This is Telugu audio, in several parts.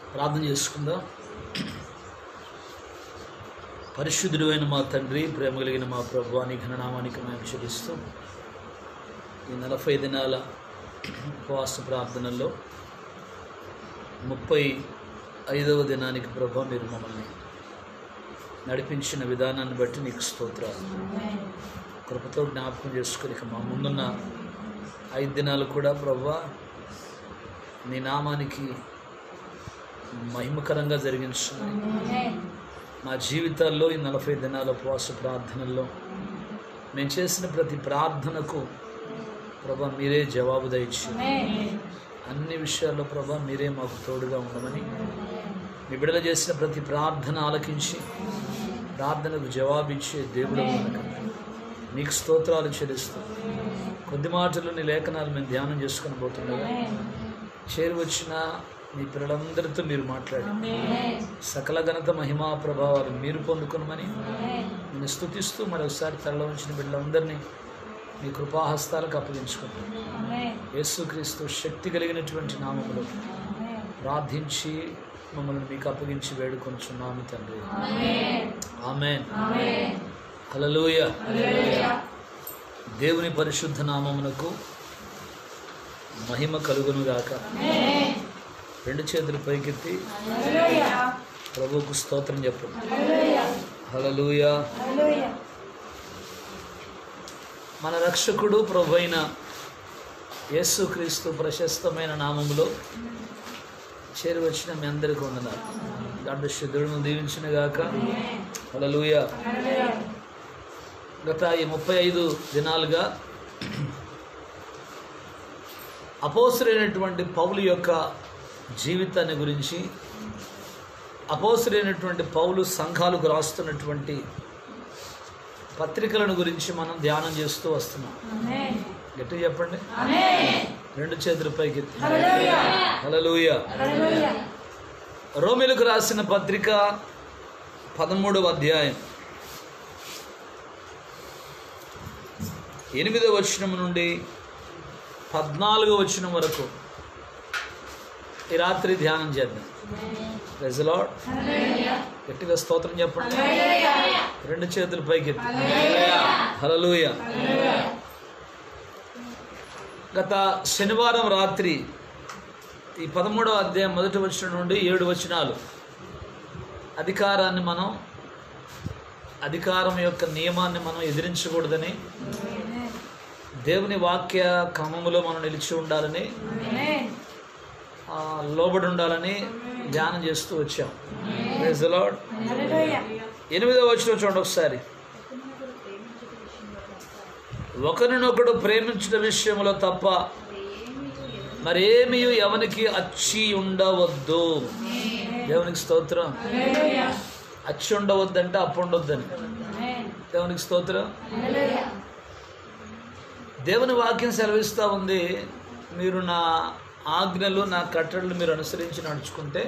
ప్రార్థన చేసుకుందాం పరిశుద్ధుడు అయిన మా తండ్రి ప్రేమ కలిగిన మా ప్రభు అని ఘననామానికి మేము చెల్లిస్తూ ఈ నలభై దినాల ఉపవాస ప్రార్థనల్లో ముప్పై ఐదవ దినానికి ప్రభు మీరు మమ్మల్ని నడిపించిన విధానాన్ని బట్టి నీకు స్తోత్రాలు కృపతో జ్ఞాపకం చేసుకుని ఇక మా ముందున్న ఐదు దినాలు కూడా ప్రభు నీ నామానికి మహిమకరంగా జరిగించమని మా జీవితాల్లో ఈ నలభై దినాల ఉపవాస ప్రార్థనల్లో మేము చేసిన ప్రతి ప్రార్థనకు ప్రభా మీరే జవాబు దయచి అన్ని విషయాల్లో ప్రభా మీరే మాకు తోడుగా ఉండమని మీ బిడల చేసిన ప్రతి ప్రార్థన ఆలకించి ప్రార్థనకు జవాబిచ్చే దేవుడు కనుక నీకు స్తోత్రాలు చెల్లిస్తూ కొద్ది మాటలు నీ లేఖనాలు మేము ధ్యానం చేసుకుని పోతుండగా చేరి వచ్చిన మీ పిల్లలందరితో మీరు మాట్లాడి సకల ఘనత మహిమా ప్రభావాలు మీరు పొందుకునమని నేను స్థుతిస్తూ మరొకసారి తరలో ఉంచిన బిడ్డలందరినీ మీ కృపాహస్తాలకు అప్పగించుకుంటాం యేసుక్రీస్తు శక్తి కలిగినటువంటి నామములో ప్రార్థించి మమ్మల్ని మీకు అప్పగించి వేడుకొంచున్నాము తండ్రి ఆమె హలలుయ దేవుని పరిశుద్ధ నామమునకు మహిమ కలుగునుగాక రెండు చేతులు పైకెత్తి ప్రభువుకు స్తోత్రం చెప్పండి హలలుయ మన రక్షకుడు ప్రభు అయిన యేసుక్రీస్తు ప్రశస్తమైన నామములో చేరి వచ్చిన మీ అందరికీ వందనాలు దాంట్లో శుద్ధుడును దీవించిన గాక హలలుయ గత ఈ ముప్పై ఐదు దినాలుగా అపోసరైనటువంటి పౌలు యొక్క జీవితాన్ని గురించి అపోసరైనటువంటి పౌలు సంఘాలకు రాస్తున్నటువంటి పత్రికలను గురించి మనం ధ్యానం చేస్తూ వస్తున్నాం గట్టిగా చెప్పండి రెండు చేతుల పైకి హలలుయ రోమిలకు రాసిన పత్రిక పదమూడవ అధ్యాయం ఎనిమిదవ వచనం నుండి పద్నాలుగో వచనం వరకు ఈ రాత్రి ధ్యానం చేద్దాం రెజలాడ్ గట్టిగా స్తోత్రం చెప్పండి రెండు చేతులు పైకి హలలుయ గత శనివారం రాత్రి ఈ పదమూడవ అధ్యాయం మొదటి వచనం నుండి ఏడు వచనాలు అధికారాన్ని మనం అధికారం యొక్క నియమాన్ని మనం ఎదిరించకూడదని దేవుని వాక్య క్రమములో మనం నిలిచి ఉండాలని ఆ, లోబడి ఉండాలని ధ్యానం చేస్తూ వచ్చాం Praise the Lord. ఎనిమిదవ వచ్చిన చూడండి ఒకసారి ఒకరినొకడు ప్రేమించిన విషయంలో తప్ప మరేమీ ఎవనికి అచ్చి ఉండవద్దు దేవునికి స్తోత్రం అచ్చి ఉండవద్దంటే అప్పు ఉండొద్దని దేవునికి స్తోత్రం దేవుని వాక్యం సెలవిస్తూ ఉంది మీరు నా ఆజ్ఞలు నా కట్టడలు మీరు అనుసరించి నడుచుకుంటే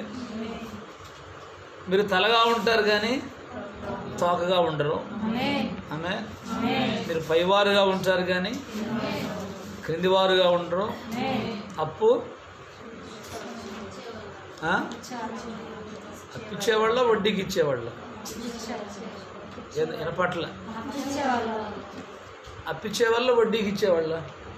మీరు తలగా ఉంటారు కానీ తోకగా ఉండరు ఆమె మీరు పైవారుగా ఉంటారు కానీ క్రిందివారుగా ఉండరు అప్పు ఆ? అప్పిచ్చేవాళ్ళ వడ్డీకి ఇచ్చేవాళ్ళ ఏద- వినపట్ల అప్పిచ్చేవాళ్ళ వడ్డీకి ఇచ్చేవాళ్ళ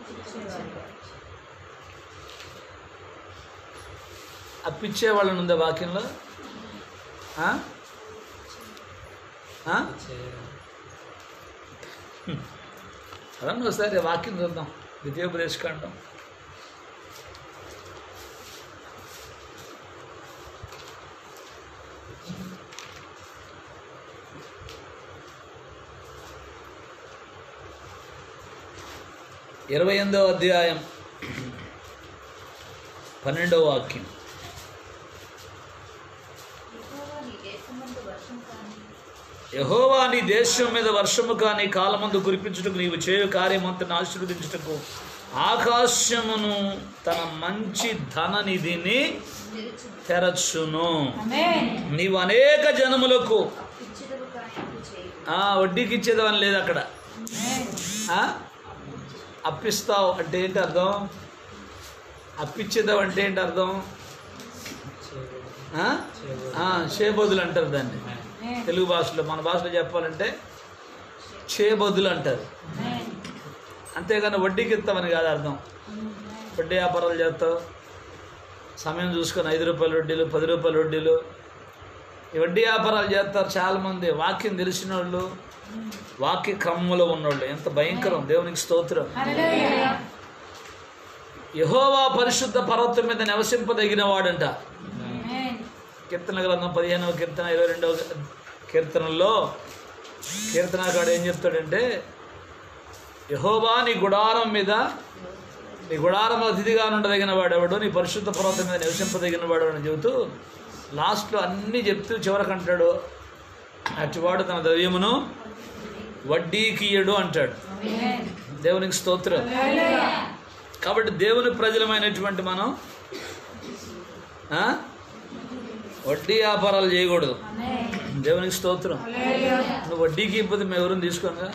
అప్పిచ్చేవాళ్ళని ఉందా వాక్యంలో ఆ? ఆ? అదన్న ఒకసారి వాక్యం చూద్దాం ద్వితీయోపదేశకాండం ఇరవై ఎనిమిదవ అధ్యాయం పన్నెండవ వాక్యం యహోవా నీ దేశం మీద వర్షము కానీ కాలమందు కురిపించుటకు నీవు చేయు కార్యమంతను ఆశీర్వదించుటకు ఆకాశమును తన మంచి ధన నిధిని తెరచును నీవు అనేక జనములకు ఆ, వడ్డీకి ఇచ్చేదాని లేదు అక్కడ ఆ? అప్పిస్తావు అంటే ఏంటి అర్థం అప్పిచ్చేదావు అంటే ఏంటి అర్థం ఆ? ఆ, చేబదులు అంటారు దాన్ని తెలుగు భాషలో మన భాషలో చెప్పాలంటే చేబదులు అంటారు అంతేగాని వడ్డీకి ఇస్తామని కాదు అర్థం వడ్డీ వ్యాపారాలు చేస్తావు సమయం చూసుకొని ఐదు రూపాయల వడ్డీలు పది రూపాయల వడ్డీలు ఈ వడ్డీ వ్యాపారాలు చేస్తారు చాలామంది వాక్యం తెలిసిన వాళ్ళు వాక్య క్రమంలో ఉన్నోళ్ళు ఎంత భయంకరం దేవునికి స్తోత్రం యహోవా పరిశుద్ధ పర్వతం మీద నివసింపదగిన వాడంట కీర్తన గ్రంథం పదిహేనవ కీర్తన ఇరవై రెండవ కీర్తనలో కీర్తనకాడు ఏం చెప్తాడంటే యహోవా నీ గుడారం మీద నీ గుడారం అతిథిగా ఉండదగిన వాడెవడు నీ పరిశుద్ధ పర్వతం మీద నివసింపదగిన వాడు అని చెబుతూ లాస్ట్లో అన్నీ చెప్తూ చివరికి అంటాడు అటువాడు తన ద్రవ్యమును వడ్డీకియడు అంటాడు దేవునికి స్తోత్రం కాబట్టి దేవుని ప్రజలమైనటువంటి మనం ఆ? వడ్డీ వ్యాపారాలు చేయకూడదు దేవునికి స్తోత్రం నువ్వు వడ్డీకి ఇవ్వదు మేము ఎవరిని తీసుకోగా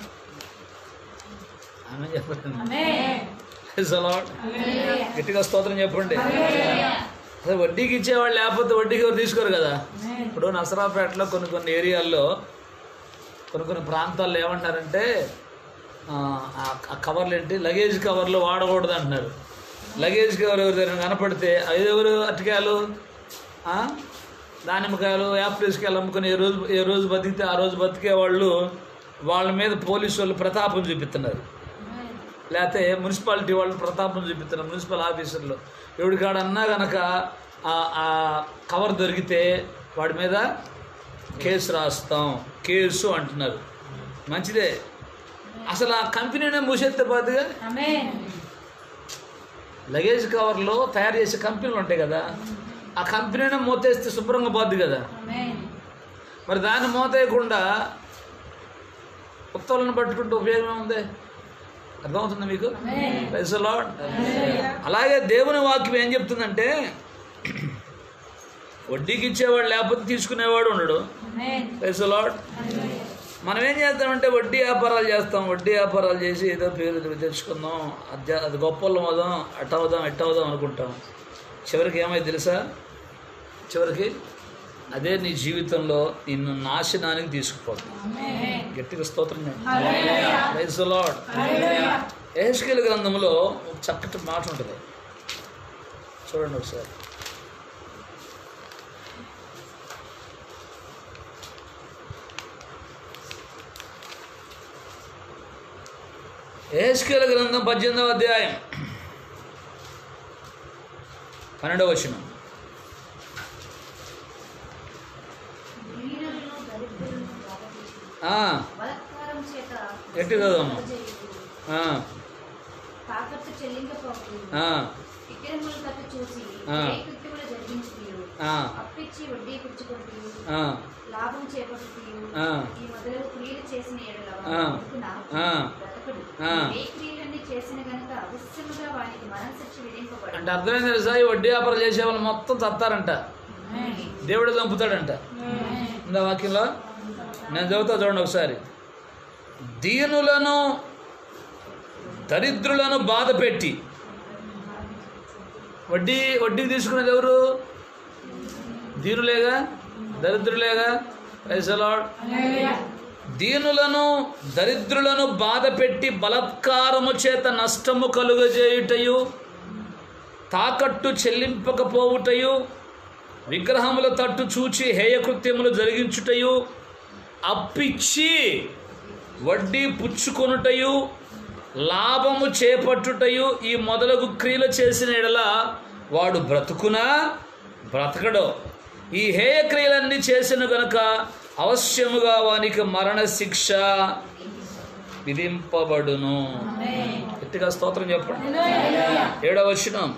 ఆమె చెప్పండి Praise the Lord. గట్టిగా స్తోత్రం చెప్పండి అసలు వడ్డీకి ఇచ్చేవాళ్ళు లేకపోతే వడ్డీకి ఎవరు తీసుకోరు కదా ఇప్పుడు నసరాపేటలో కొన్ని కొన్ని ఏరియాల్లో కొన్ని కొన్ని ప్రాంతాల్లో ఏమంటారంటే ఆ, ఆ కవర్లు ఏంటి లగేజ్ కవర్లు వాడకూడదు అంటున్నారు లగేజ్ కవర్ ఎవరి దగ్గర కనపడితే అది ఎవరు అరటికాయలు ఆ? దానిమ్మకాయలు యాపిల్స్కాయలు అమ్ముకుని ఏ రోజు ఏ రోజు బతికితే ఆ రోజు బతికే వాళ్ళు వాళ్ళ మీద పోలీసు వాళ్ళు ప్రతాపం చూపిస్తున్నారు లేకపోతే మున్సిపాలిటీ వాళ్ళు ప్రతాపం చూపిస్తున్నారు మున్సిపల్ ఆఫీసర్లు ఎవడికాడన్నా కనుక ఆ- ఆ కవర్ దొరికితే వాడి మీద కేసు రాస్తాం కేసు అంటున్నారు మంచిదే అసలు ఆ కంపెనీనే మూసేస్తే బాధగా లగేజ్ కవర్లో తయారు చేసే కంపెనీలు ఉంటాయి కదా ఆ కంపెనీనే మూతేస్తే శుభ్రంగా పోద్ది కదా మరి దాన్ని మూతేయకుండా ఉత్తర్వులను పట్టుకుంటే ఉపయోగం ఉంది అర్థమవుతుంది మీకు Praise the Lord. అలాగే దేవుని వాక్యం ఏం చెప్తుందంటే వడ్డీకి ఇచ్చేవాడు లేకపోతే తీసుకునేవాడు ఉండడు Praise the Lord. మనం ఏం చేస్తామంటే వడ్డీ వ్యాపారాలు చేస్తాం వడ్డీ వ్యాపారాలు చేసి ఏదో పేరు తెచ్చుకుందాం అది అది గొప్పలం అవుదాం అట్ట అవుదాం ఎట్ట అవుదాం అనుకుంటాం చివరికి ఏమైంది తెలుసా చివరికి అదే నీ జీవితంలో నిన్ను నాశనానికి తీసుకుపోతుంది గట్టిగా స్తోత్రం ప్రైజ్ లాడ్ ఏహెచ్కేల గ్రంథంలో ఒక చక్కటి మాట ఉంటుంది చూడండి ఒకసారి ఏహెచ్కేల గ్రంథం పద్దెనిమిదవ అధ్యాయం పన్నెండవ వచనం దీనులను దరిద్రులను బాధపెట్టి, ఆ, బలాత్కారం చేత గట్టి చదవమ్మా. చేయుచు, ఆ, తాకట్టు చెల్లింకపోకు ఆ, విక్రములు తట్టు చూసి ఆ. ఏ కృత్యములు జరిగించుతీరు ఆ, అప్పిచ్చి వడ్డీ పుచ్చుకుంటూ ఆ, లాభం చేపట్టుతీరు ఆ. ఈ మొదలగు క్రియలు చేసిన ఎడల ఆ. బ్రతుకున ఆ. బ్రతకడు ఆ. ఏ క్రియలన్నీ చేసిన గనుక అవశ్యముగా వానికి మరణశిక్ష విధింపబడు అంటే అర్థమైంది తెలుసా ఈ వడ్డీ వ్యాపారం చేసే వాళ్ళు మొత్తం చత్తారంట దేవుడు చంపుతాడంట ఇందా వాక్యంలో నేను చదువుతా చూడండి ఒకసారి దీనులను దరిద్రులను బాధ పెట్టి వడ్డీ వడ్డీకి తీసుకునేది ఎవరు దీనులేగా దరిద్రులేగా పైసలాడ్ దీనులను దరిద్రులను బాధ పెట్టి బలత్కారము చేత నష్టము కలుగజేయుటయు తాకట్టు చెల్లింపకపోవుటయు విగ్రహముల తట్టు చూచి హేయకృత్యములు జరిగించుటయు అప్పిచ్చి వడ్డీ పుచ్చుకొనుటయు లాభము చేపట్టుటయు ఈ మొదలగు క్రియలు చేసిన ఎడల వాడు బ్రతుకునా బ్రతకడు ఈ హేయ క్రియలన్నీ చేసిన గనుక అవశ్యముగా వానికి మరణ శిక్ష విధింపబడును గట్టిగా స్తోత్రం చెప్పండి ఏడవ వచనం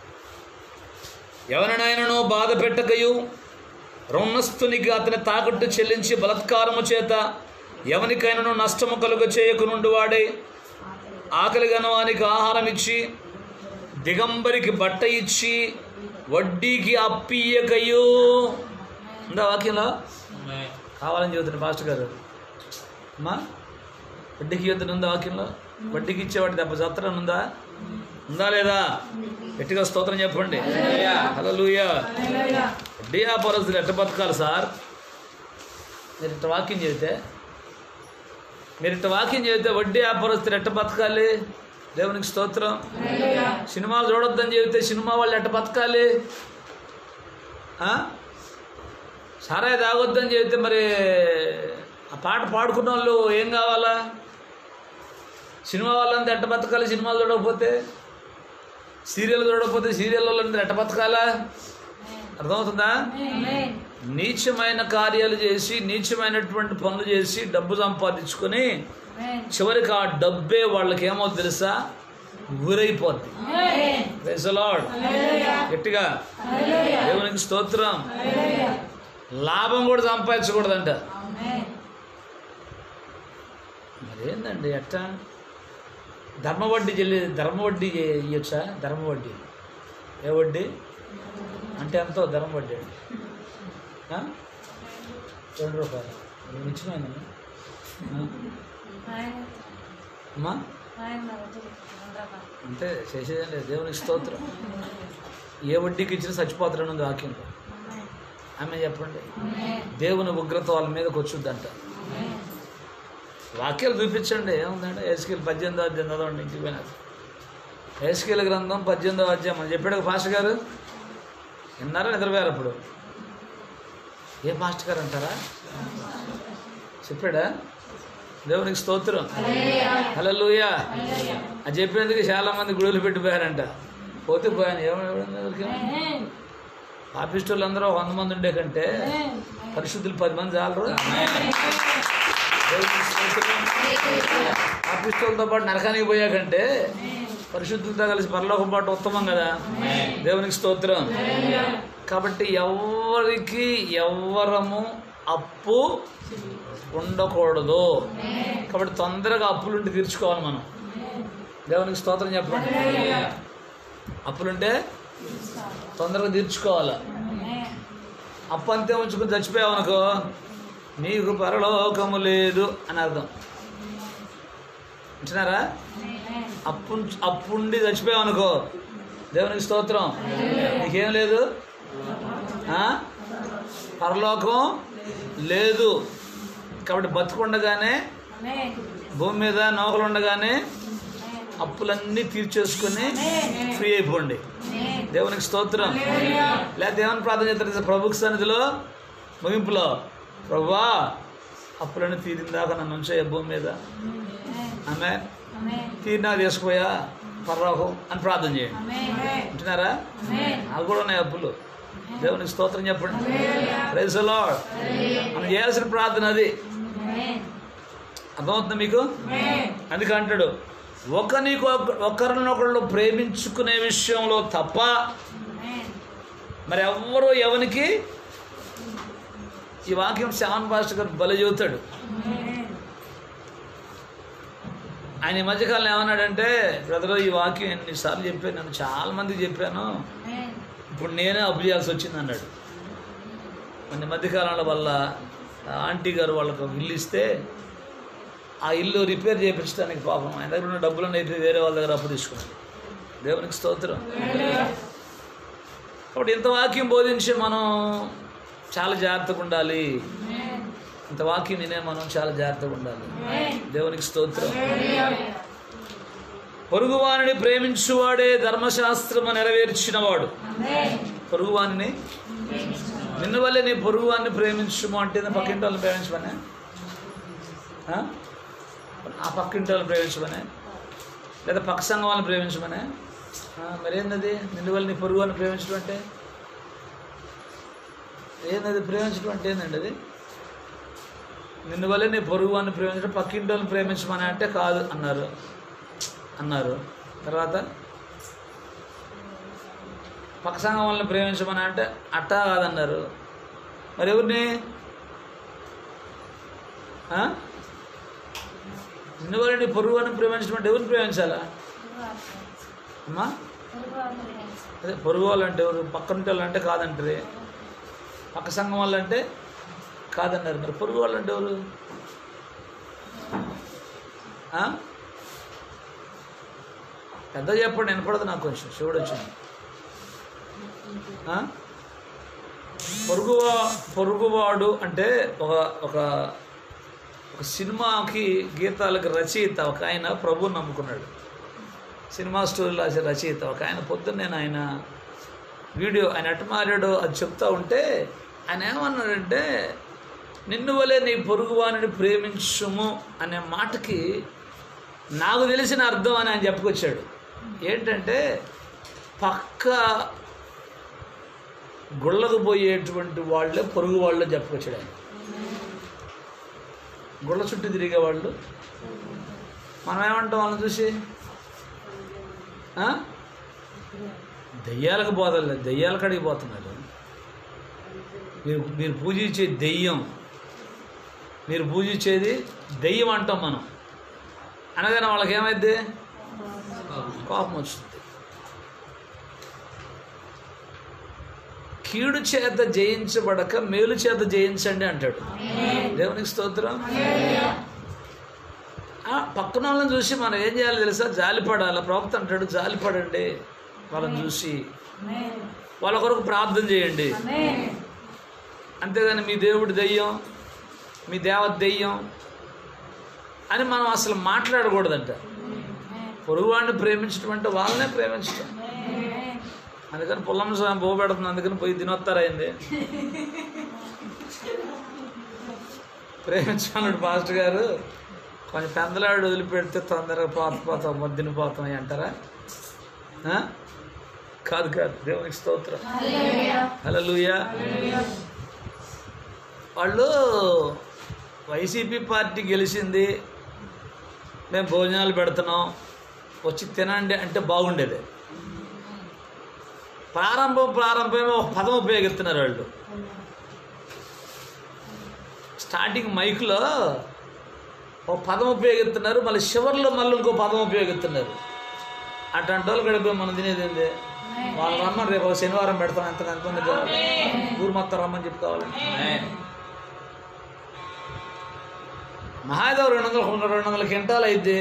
ఎవరినైనాను బాధ పెట్టకయు రుణస్థునికి అతని తాకట్టు చెల్లించి బలత్కారము చేత ఎవరికైనాను నష్టము కలుగ చేయకునుండి వాడే ఆకలి గనవానికి ఆహారం ఇచ్చి దిగంబరికి బట్ట ఇచ్చి వడ్డీకి అప్పియకయు ఉందా వాక్యంలో కావాలని చెబుతున్నా పాస్టర్ గారు అమ్మా వడ్డీకి ఇవ్వద్దు ఉందా వాక్యంలో వడ్డీకి ఇచ్చేవాడి దెబ్బ సత్రం ఉందా ఉందా లేదా గట్టిగా స్తోత్రం చెప్పండి హల్లెలూయా వడ్డీ వ్యాపారస్తులు ఎట్ట బతకాలి సార్ మీరు ఇట్ట వాక్యం చెబితే మీరు ఇట్ట వాక్యం చెబితే వడ్డీ వ్యాపారస్తులు ఎట్ట బతకాలి దేవునికి స్తోత్రం సినిమాలు చూడొద్దని చెబితే సినిమా వాళ్ళు ఎట్ట బతకాలి ఆ? సారాయి తాగొద్దని చెబితే మరి ఆ పాట పాడుకున్న వాళ్ళు ఏం కావాలా సినిమా వాళ్ళంతా ఎట్ట బతకాలి సినిమాలు చూడకపోతే సీరియల్ చూడకపోతే సీరియల్ వాళ్ళంతా ఎట్ట బతకాలా అర్థమవుతుందా నీచమైన కార్యాలు చేసి నీచమైనటువంటి పనులు చేసి డబ్బు సంపాదించుకొని చివరికి ఆ డబ్బే వాళ్ళకి ఏమో తెలుసా గురైపోద్ది Praise the Lord. గట్టిగా దేవునికి స్తోత్రం లాభం కూడా సంపాదించకూడదంట మరేందండి ఎట్టా ధర్మ వడ్డీ చెల్లి ధర్మ వడ్డీ ఇవ్వచ్చా ధర్మ వడ్డీ ఏ వడ్డీ అంటే ఎంతో ధర్మ వడ్డీ అండి ఆ? రెండు రూపాయలు నిజమైన అమ్మా అంటే చేసేదేం లేదు దేవునికి స్తోత్రం ఏ వడ్డీకి ఇచ్చినా చచ్చిపోతారని ఉంది వాక్యంలో ఆమె చెప్పండి దేవుని ఉగ్రత వాళ్ళ మీదకి వచ్చుద్దంట వాక్యాలు చూపించండి ఏముందంటే ఏసుకేల్ పద్దెనిమిదో అధ్యాయం చదవండి ఇంటికి పోయినాక ఏసుకేల్ గ్రంథం పద్దెనిమిదో అధ్యాయం అని చెప్పాడు పాస్టర్ గారు విన్నారా నిద్రపోయారు అప్పుడు ఏ పాస్టర్ గారు అంటారా చెప్పాడా దేవునికి స్తోత్రం హల్లెలూయా అది చెప్పినందుకు చాలా మంది గుడులు పెట్టిపోయారంట పోతే పోయాను ఏమైనా ఎవరికి పాపిస్టులు అందరూ వంద మంది ఉండే కంటే పరిశుద్ధులు పది మంది చాలరు దేవునికి స్తోత్రం. పాపిస్టులతో పాటు నరకానికి పోయాకంటే పరిశుద్ధులతో కలిసి పరలోకం పాటు ఉత్తమం కదా దేవునికి స్తోత్రం కాబట్టి ఎవరికి ఎవ్వరము అప్పు ఉండకూడదు కాబట్టి తొందరగా అప్పులుంటే తీర్చుకోవాలి మనం దేవునికి స్తోత్రం చెప్పండి అప్పులుంటే తొందరగా తీర్చుకోవాలి అప్పు అంతే ఉంచుకుని చచ్చిపోయావు అనుకో నీకు పరలోకము లేదు అని అర్థం వింటున్నారా అప్పు అప్పుండి చచ్చిపోయావు అనుకో దేవునికి స్తోత్రం నీకేం లేదు ఆ? పరలోకం లేదు కాబట్టి బతుకుండగానే భూమి మీద నౌకలు ఉండగానే అప్పులన్నీ తీర్చేసుకుని ఫ్రీ అయిపోండి దేవునికి స్తోత్రం లేకపోతే ఏమని ప్రార్థన చేస్తారు ప్రభుకి సన్నిధిలో ముగింపులో ప్రభువా అప్పులన్నీ తీరిందాక నన్ను ఉంచాయి భూమి మీద ఆమె తీరినా తీసుకుపోయా పర్వాకు అని ప్రార్థన చేయండి వింటున్నారా నాకు కూడా ఉన్నాయి అప్పులు దేవునికి స్తోత్రం చెప్పండి ప్రైజ్ లార్డ్ మనం చేయాల్సిన ప్రార్థన అది అర్థమవుతుంది మీకు అందుకే అంటాడు ఒకరికి ఒకరినొకళ్ళు ప్రేమించుకునే విషయంలో తప్ప మరి ఎవ్వరు ఎవరికి ఈ వాక్యం శ్యామన్ పాస్టర్ గారు బలి చెబుతాడు ఆయన ఈ మధ్యకాలం ఏమన్నాడంటే బ్రదర్ ఈ వాక్యం ఎన్నిసార్లు చెప్పాను నేను చాలా మందికి చెప్పాను ఇప్పుడు నేనే అప్పు చేయాల్సి వచ్చింది అన్నాడు కొన్ని మధ్యకాలంలో వల్ల ఆంటీ గారు వాళ్ళకు ఒక ఇల్లు ఇస్తే ఆ ఇల్లు రిపేర్ చేయించడానికి పాపం ఆయన దగ్గర ఉన్న డబ్బులను అయితే వేరే వాళ్ళ దగ్గర అప్పు తీసుకున్నాడు దేవునికి స్తోత్రం కాబట్టి ఇంత వాక్యం బోధించి మనం చాలా జాగ్రత్తగా ఉండాలి ఇంత వాక్యం వినే మనం చాలా జాగ్రత్తగా ఉండాలి దేవునికి స్తోత్రం పొరుగువానిని ప్రేమించువాడే ధర్మశాస్త్రము నెరవేర్చినవాడు పొరుగువానిని నిన్ను వల్లే నీ పొరుగువాన్ని ప్రేమించుము అంటే నా పక్కింటి వాళ్ళని ప్రేమించమనే ఆ? ఆ పక్కింటి వాళ్ళని ప్రేమించమనే లేదా పక్క సంఘం వాళ్ళని ప్రేమించమనే ఆ, మరేందది నిన్ను వల్ల నీ పొరుగు వాళ్ళని ప్రేమించడం అంటే ఏందది ప్రేమించడం అంటే ఏందండి అది నిన్ను వల్లే నీ పొరుగు వాడిని ప్రేమించడం పక్కింటి వాళ్ళని ప్రేమించమని అంటే కాదు అన్నారు అన్నారు తర్వాత పక్క సంఘం వాళ్ళని ప్రేమించమని అంటే అట్టా కాదన్నారు మరి ఎవరిని ఆ? నిన్ను వల్ల నీ పొరుగు వాడిని ప్రేమించడం అంటే ఎవరిని ప్రేమించాలా అమ్మా అదే పొరుగు వాళ్ళు అంటే ఎవరు పక్కన వాళ్ళు అంటే కాదంటారు పక్క సంఘం వాళ్ళు అంటే కాదన్నారు మరి పొరుగు వాళ్ళు అంటే ఎవరు ఆ? పెద్ద చెప్పండి వినపడదు నాకు కొంచెం శివుడు వచ్చింది ఆ? పొరుగువా పొరుగువాడు అంటే ఒక ఒక ఒక సినిమాకి గీతాలకు రచయిత ఒక ఆయన ప్రభు నమ్ముకున్నాడు సినిమా స్టోరీలు రాసే రచయిత ఒక ఆయన పొద్దున్న నేను ఆయన వీడియో ఆయన ఎట్ట మారాడో అది చెప్తా ఉంటే ఆయన ఏమన్నాడంటే నిన్ను వలే నీ పొరుగువానిని ప్రేమించుము అనే మాటకి నాకు తెలిసిన అర్థం అని ఆయన చెప్పుకొచ్చాడు ఏంటంటే పక్క గుళ్ళకు పోయేటువంటి వాళ్ళే పొరుగు వాళ్ళే చెప్పుకొచ్చాడు ఆయన గుళ్ళ చుట్టూ తిరిగే వాళ్ళు మనం ఏమంటాం వాళ్ళని చూసి ఆ? దెయ్యాలకు పోదలే దెయ్యాల కాడికి పోతున్నారు మీరు మీరు పూజించే దెయ్యం మీరు పూజించేది దెయ్యం అంటాం మనం అనగానే వాళ్ళకి ఏమైద్ది కోపం వస్తుంది కీడు చేత జయించబడక మేలు చేత జయించండి అంటాడు దేవునికి స్తోత్రం ఆ, పక్కన వాళ్ళని చూసి మనం ఏం చేయాలి తెలుసా జాలిపడాలి ప్రవక్త అంటాడు జాలిపడండి వాళ్ళని చూసి వాళ్ళ కొరకు ప్రార్థన చేయండి అంతేగాని మీ దేవుడి దెయ్యం మీ దేవత దెయ్యం అని మనం అసలు మాట్లాడకూడదంట పొరుగువాడిని ప్రేమించడం అంటే వాళ్ళనే ప్రేమించడం అందుకని పుల్లమ్మ స్వామి బో పెడుతుంది అందుకని పోయి తినొత్తారైంది ప్రేమించుకున్నాడు పాస్టర్ గారు కొంచెం పెందలాడు వదిలిపెడితే తొందరగా పోత పోతాం మద్దిన పోతాం అంటారా ఆ? కాదు కాదు దేవునికి స్తోత్రం హల్లెలూయా వాళ్ళు వైసీపీ పార్టీ గెలిచింది మేము భోజనాలు పెడుతున్నాం వచ్చి తినండి అంటే బాగుండేది ప్రారంభం ప్రారంభమే ఒక పదం ఉపయోగిస్తున్నారు వాళ్ళు స్టార్టింగ్ మైక్లో ఒక పదం ఉపయోగిస్తున్నారు మళ్ళీ చివరిలో మళ్ళీ ఇంకో పదం ఉపయోగిస్తున్నారు అట్లాంటి వాళ్ళు గడిపోయి మనం తినేది ఏంది వాళ్ళు రమ్మని రేపు ఒక శనివారం పెడతాం ఎంత ఎంతమంది కావాలి ఊరు మొత్తం రమ్మని చెప్పి కావాలి మహాదేవ్ రెండు వందల రెండు వందల క్వింటాలు అయితే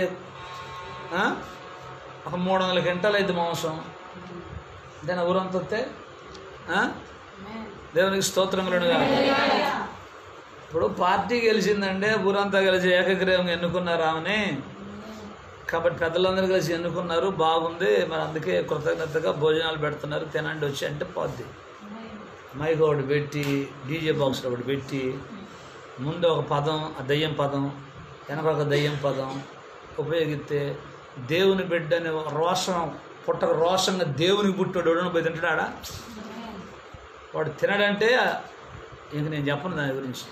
ఒక మూడు వందల క్వింటాలు అయితే మాంసం దాని ఊరంతా వస్తే ఆ? దేవునికి స్తోత్రం కలుగునుగా. ఇప్పుడు పార్టీ గెలిచిందంటే ఊరంతా కలిసి ఏకగ్రీవంగా ఎన్నుకున్నారు ఆమెని కాబట్టి పెద్దలందరూ కలిసి ఎన్నుకున్నారు బాగుంది మరి అందుకే కృతజ్ఞతగా భోజనాలు పెడుతున్నారు తినండి వచ్చి అంటే పోద్ది మైక్ ఒకటి పెట్టి డీజే బాక్స్ ఒకటి పెట్టి ముందు ఒక పదం ఆ దయ్యం పదం వెనక ఒక దయ్యం పదం ఉపయోగిస్తే దేవుని బిడ్డ అనే ఒక రోషం పుట్టక రోషంగా దేవునికి పుట్టాడు ఎవడన్నా పోయి తింటాడా వాడు తినడంటే ఇంక నేను చెప్పను దాని గురించి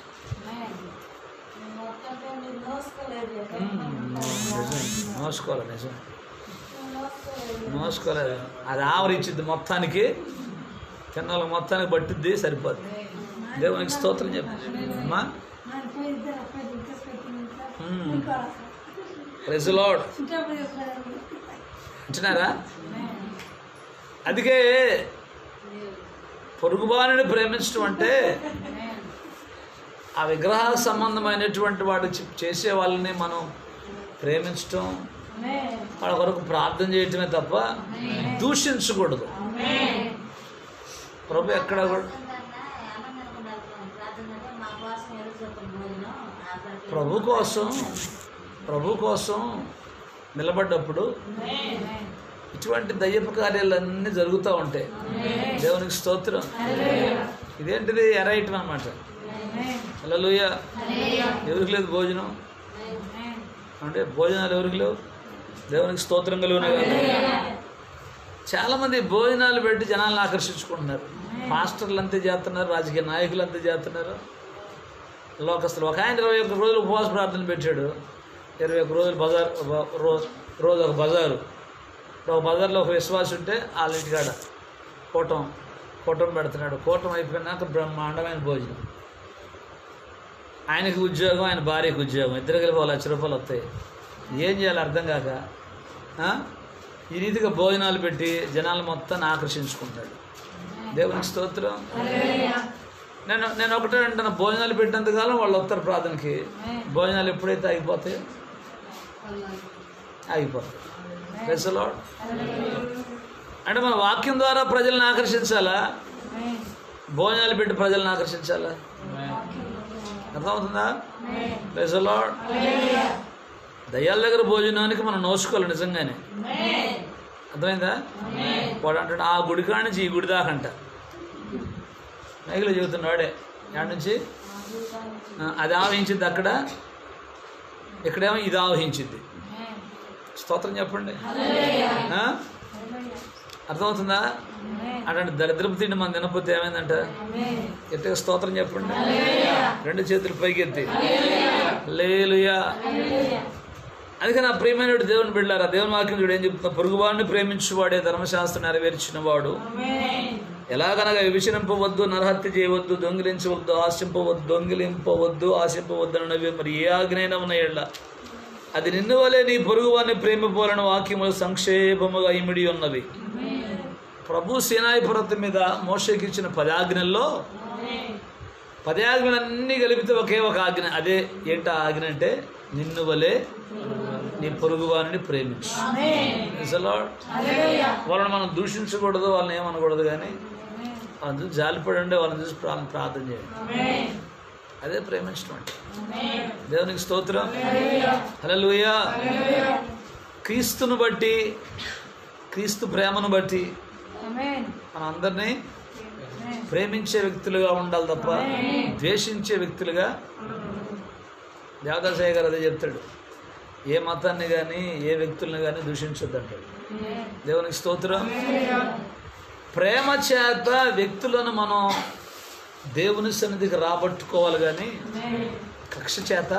మ్మ్. నిజమే. మోసుకోవాలి నిజం మోసుకోలేదు అది ఆవరించింది మొత్తానికి తిన్నాళ్ళ మొత్తానికి పట్టిద్ది సరిపోద్ది దేవునికి స్తోత్రం చెప్పు అమ్మా రెజులాడ్ అంటున్నారా అందుకే పొరుగుబానిని ప్రేమించడం అంటే ఆ విగ్రహ సంబంధమైనటువంటి వాడు చే- చేసే వాళ్ళని మనం ప్రేమించటం వాళ్ళ కొరకు ప్రార్థన చేయటమే తప్ప దూషించకూడదు ప్రభు ఎక్కడ కూడా ప్రభు కోసం ప్రభు కోసం నిలబడ్డప్పుడు ఇటువంటి దయ్యపు కార్యాలన్నీ జరుగుతూ ఉంటాయి దేవునికి స్తోత్రం ఇదేంటిది ఎరైటం అనమాట అలలుయ ఎవరికి లేదు భోజనం అంటే భోజనాలు ఎవరికి లేవు దేవునికి స్తోత్రం కలుగున చాలామంది భోజనాలు పెట్టి జనాలను ఆకర్షించుకుంటున్నారు మాస్టర్లు అంతే చేస్తున్నారు రాజకీయ నాయకులు అంతే చేస్తున్నారు లోకస్తులు ఒక ఆయన ఇరవై ఒక్క రోజులు ఉపవాస ప్రార్థన పెట్టాడు ఇరవై ఒక్క రోజులు బజార్ ఒక రో- రోజు ఒక బజారు ఒక బజార్లో ఒక విశ్వాసం ఉంటే వాళ్ళ ఇంటికాడ కూటం కూటం పెడుతున్నాడు కూటం అయిపోయినాక బ్రహ్మాండమైన భోజనం ఆయనకి ఉద్యోగం ఆయన భార్యకి ఉద్యోగం ఇద్దరు కలిపి ఒక లక్ష రూపాయలు వస్తాయి ఏం చేయాలి అర్థం కాక ఆ? ఈ రీతిగా భోజనాలు పెట్టి జనాలు మొత్తాన్ని ఆకర్షించుకుంటాడు దేవునికి స్తోత్రం నేను నేను ఒకటే అంటున్నా భోజనాలు పెట్టినంతకాలం వాళ్ళు వస్తారు ప్రార్థనకి భోజనాలు ఎప్పుడైతే అయిపోతాయో ఆగిపోతాయి Praise the Lord. అంటే మన వాక్యం ద్వారా ప్రజలను ఆకర్షించాలా భోజనాలు పెట్టి ప్రజలను ఆకర్షించాలా అర్థమవుతుందా Praise the Lord. దయ్యాల దగ్గర భోజనానికి మనం నోచుకోవాలి నిజంగానే అర్థమైందా వాడు అంటాడు ఆ గుడి కాడి నుంచి ఈ గుడి దాకంట మైకిలో చెబుతున్నాడే యాడ నుంచి ఆ, అది ఆవహించింది అక్కడ ఇక్కడేమో ఇది ఆవహించింది స్తోత్రం చెప్పండి ఆ? అర్థమవుతుందా అట్లాంటి దరిద్రపు తిండి మనం తినకపోతే ఏమైందంట ఎట్టే స్తోత్రం చెప్పండి రెండు చేతులు పైకెత్తి లేలుయా అందుకని నా ప్రియమైన దేవుని బిడ్డారా దేవుని వాక్యం చూడు ఏం చెప్తున్నా పొరుగువాడిని ప్రేమించువాడే ధర్మశాస్త్రం నెరవేర్చిన వాడు ఎలాగనగా విభజనింపవద్దు నరహత్య చేయవద్దు దొంగిలించవద్దు ఆశింపవద్దు దొంగిలింపవద్దు ఆశింపవద్దు అన్నవి మరి ఏ ఆజ్ఞైనా ఉన్న ఎళ్ళ అది నిన్ను వలె నీ పొరుగువాన్ని ప్రేమిపోలని వాక్యములు సంక్షేపముగా ఇమిడి ఉన్నవి ప్రభు సేనాయి పర్వతం మీద మోషకి ఇచ్చిన పదాజ్ఞల్లో పదాజ్ఞలన్నీ కలిపితే ఒకే ఒక ఆజ్ఞ అదే ఏంట ఆజ్ఞ అంటే నిన్ను వలె నీ పొరుగువారిని ప్రేమించు Praise the Lord. వాళ్ళని మనం దూషించకూడదు వాళ్ళని ఏమనకూడదు కానీ వాళ్ళని చూసి జాలిపడండి వాళ్ళని చూసి ప్రా- ప్రార్థన చేయండి అదే ప్రేమించడం అంటే దేవునికి స్తోత్రం హల్లెలూయా క్రీస్తును బట్టి క్రీస్తు ప్రేమను బట్టి మన అందరినీ ప్రేమించే వ్యక్తులుగా ఉండాలి తప్ప ద్వేషించే వ్యక్తులుగా దేవదాసయ్య గారు అదే చెప్తాడు ఏ మతాన్ని కానీ ఏ వ్యక్తుల్ని కానీ దూషించొద్దు అంటాడు దేవునికి స్తోత్రం ప్రేమ చేత వ్యక్తులను మనం దేవుని సన్నిధికి రాబట్టుకోవాలి కానీ కక్ష చేత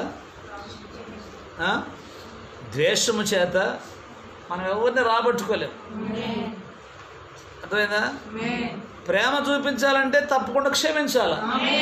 ఆ? ద్వేషము చేత మనం ఎవరిని రాబట్టుకోలేం అర్థమైందా ప్రేమ చూపించాలంటే తప్పకుండా క్షమించాలి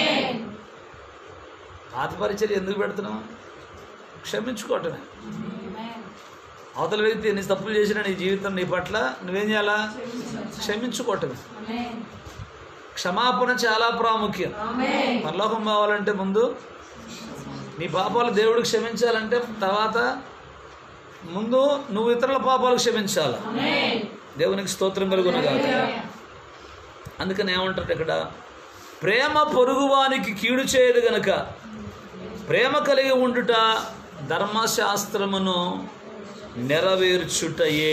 పాత పరిచయం ఎందుకు పెడుతున్నాం క్షమించుకోవటమే అవతల వ్యక్తి ఎన్ని తప్పులు చేసినా నీ జీవితం నీ పట్ల నువ్వేం చేయాలా క్షమించుకోవటమే క్షమాపణ చాలా ప్రాముఖ్యం పరలోకం కావాలంటే ముందు నీ పాపాలు దేవుడు క్షమించాలంటే తర్వాత ముందు నువ్వు ఇతరుల పాపాలు క్షమించాలి దేవునికి స్తోత్రం కలుగునగాక అందుకని ఏమంటారు ఇక్కడ ప్రేమ పొరుగువానికి కీడు చేయదు గనక ప్రేమ కలిగి ఉండుట ధర్మశాస్త్రమును నెరవేర్చుటయే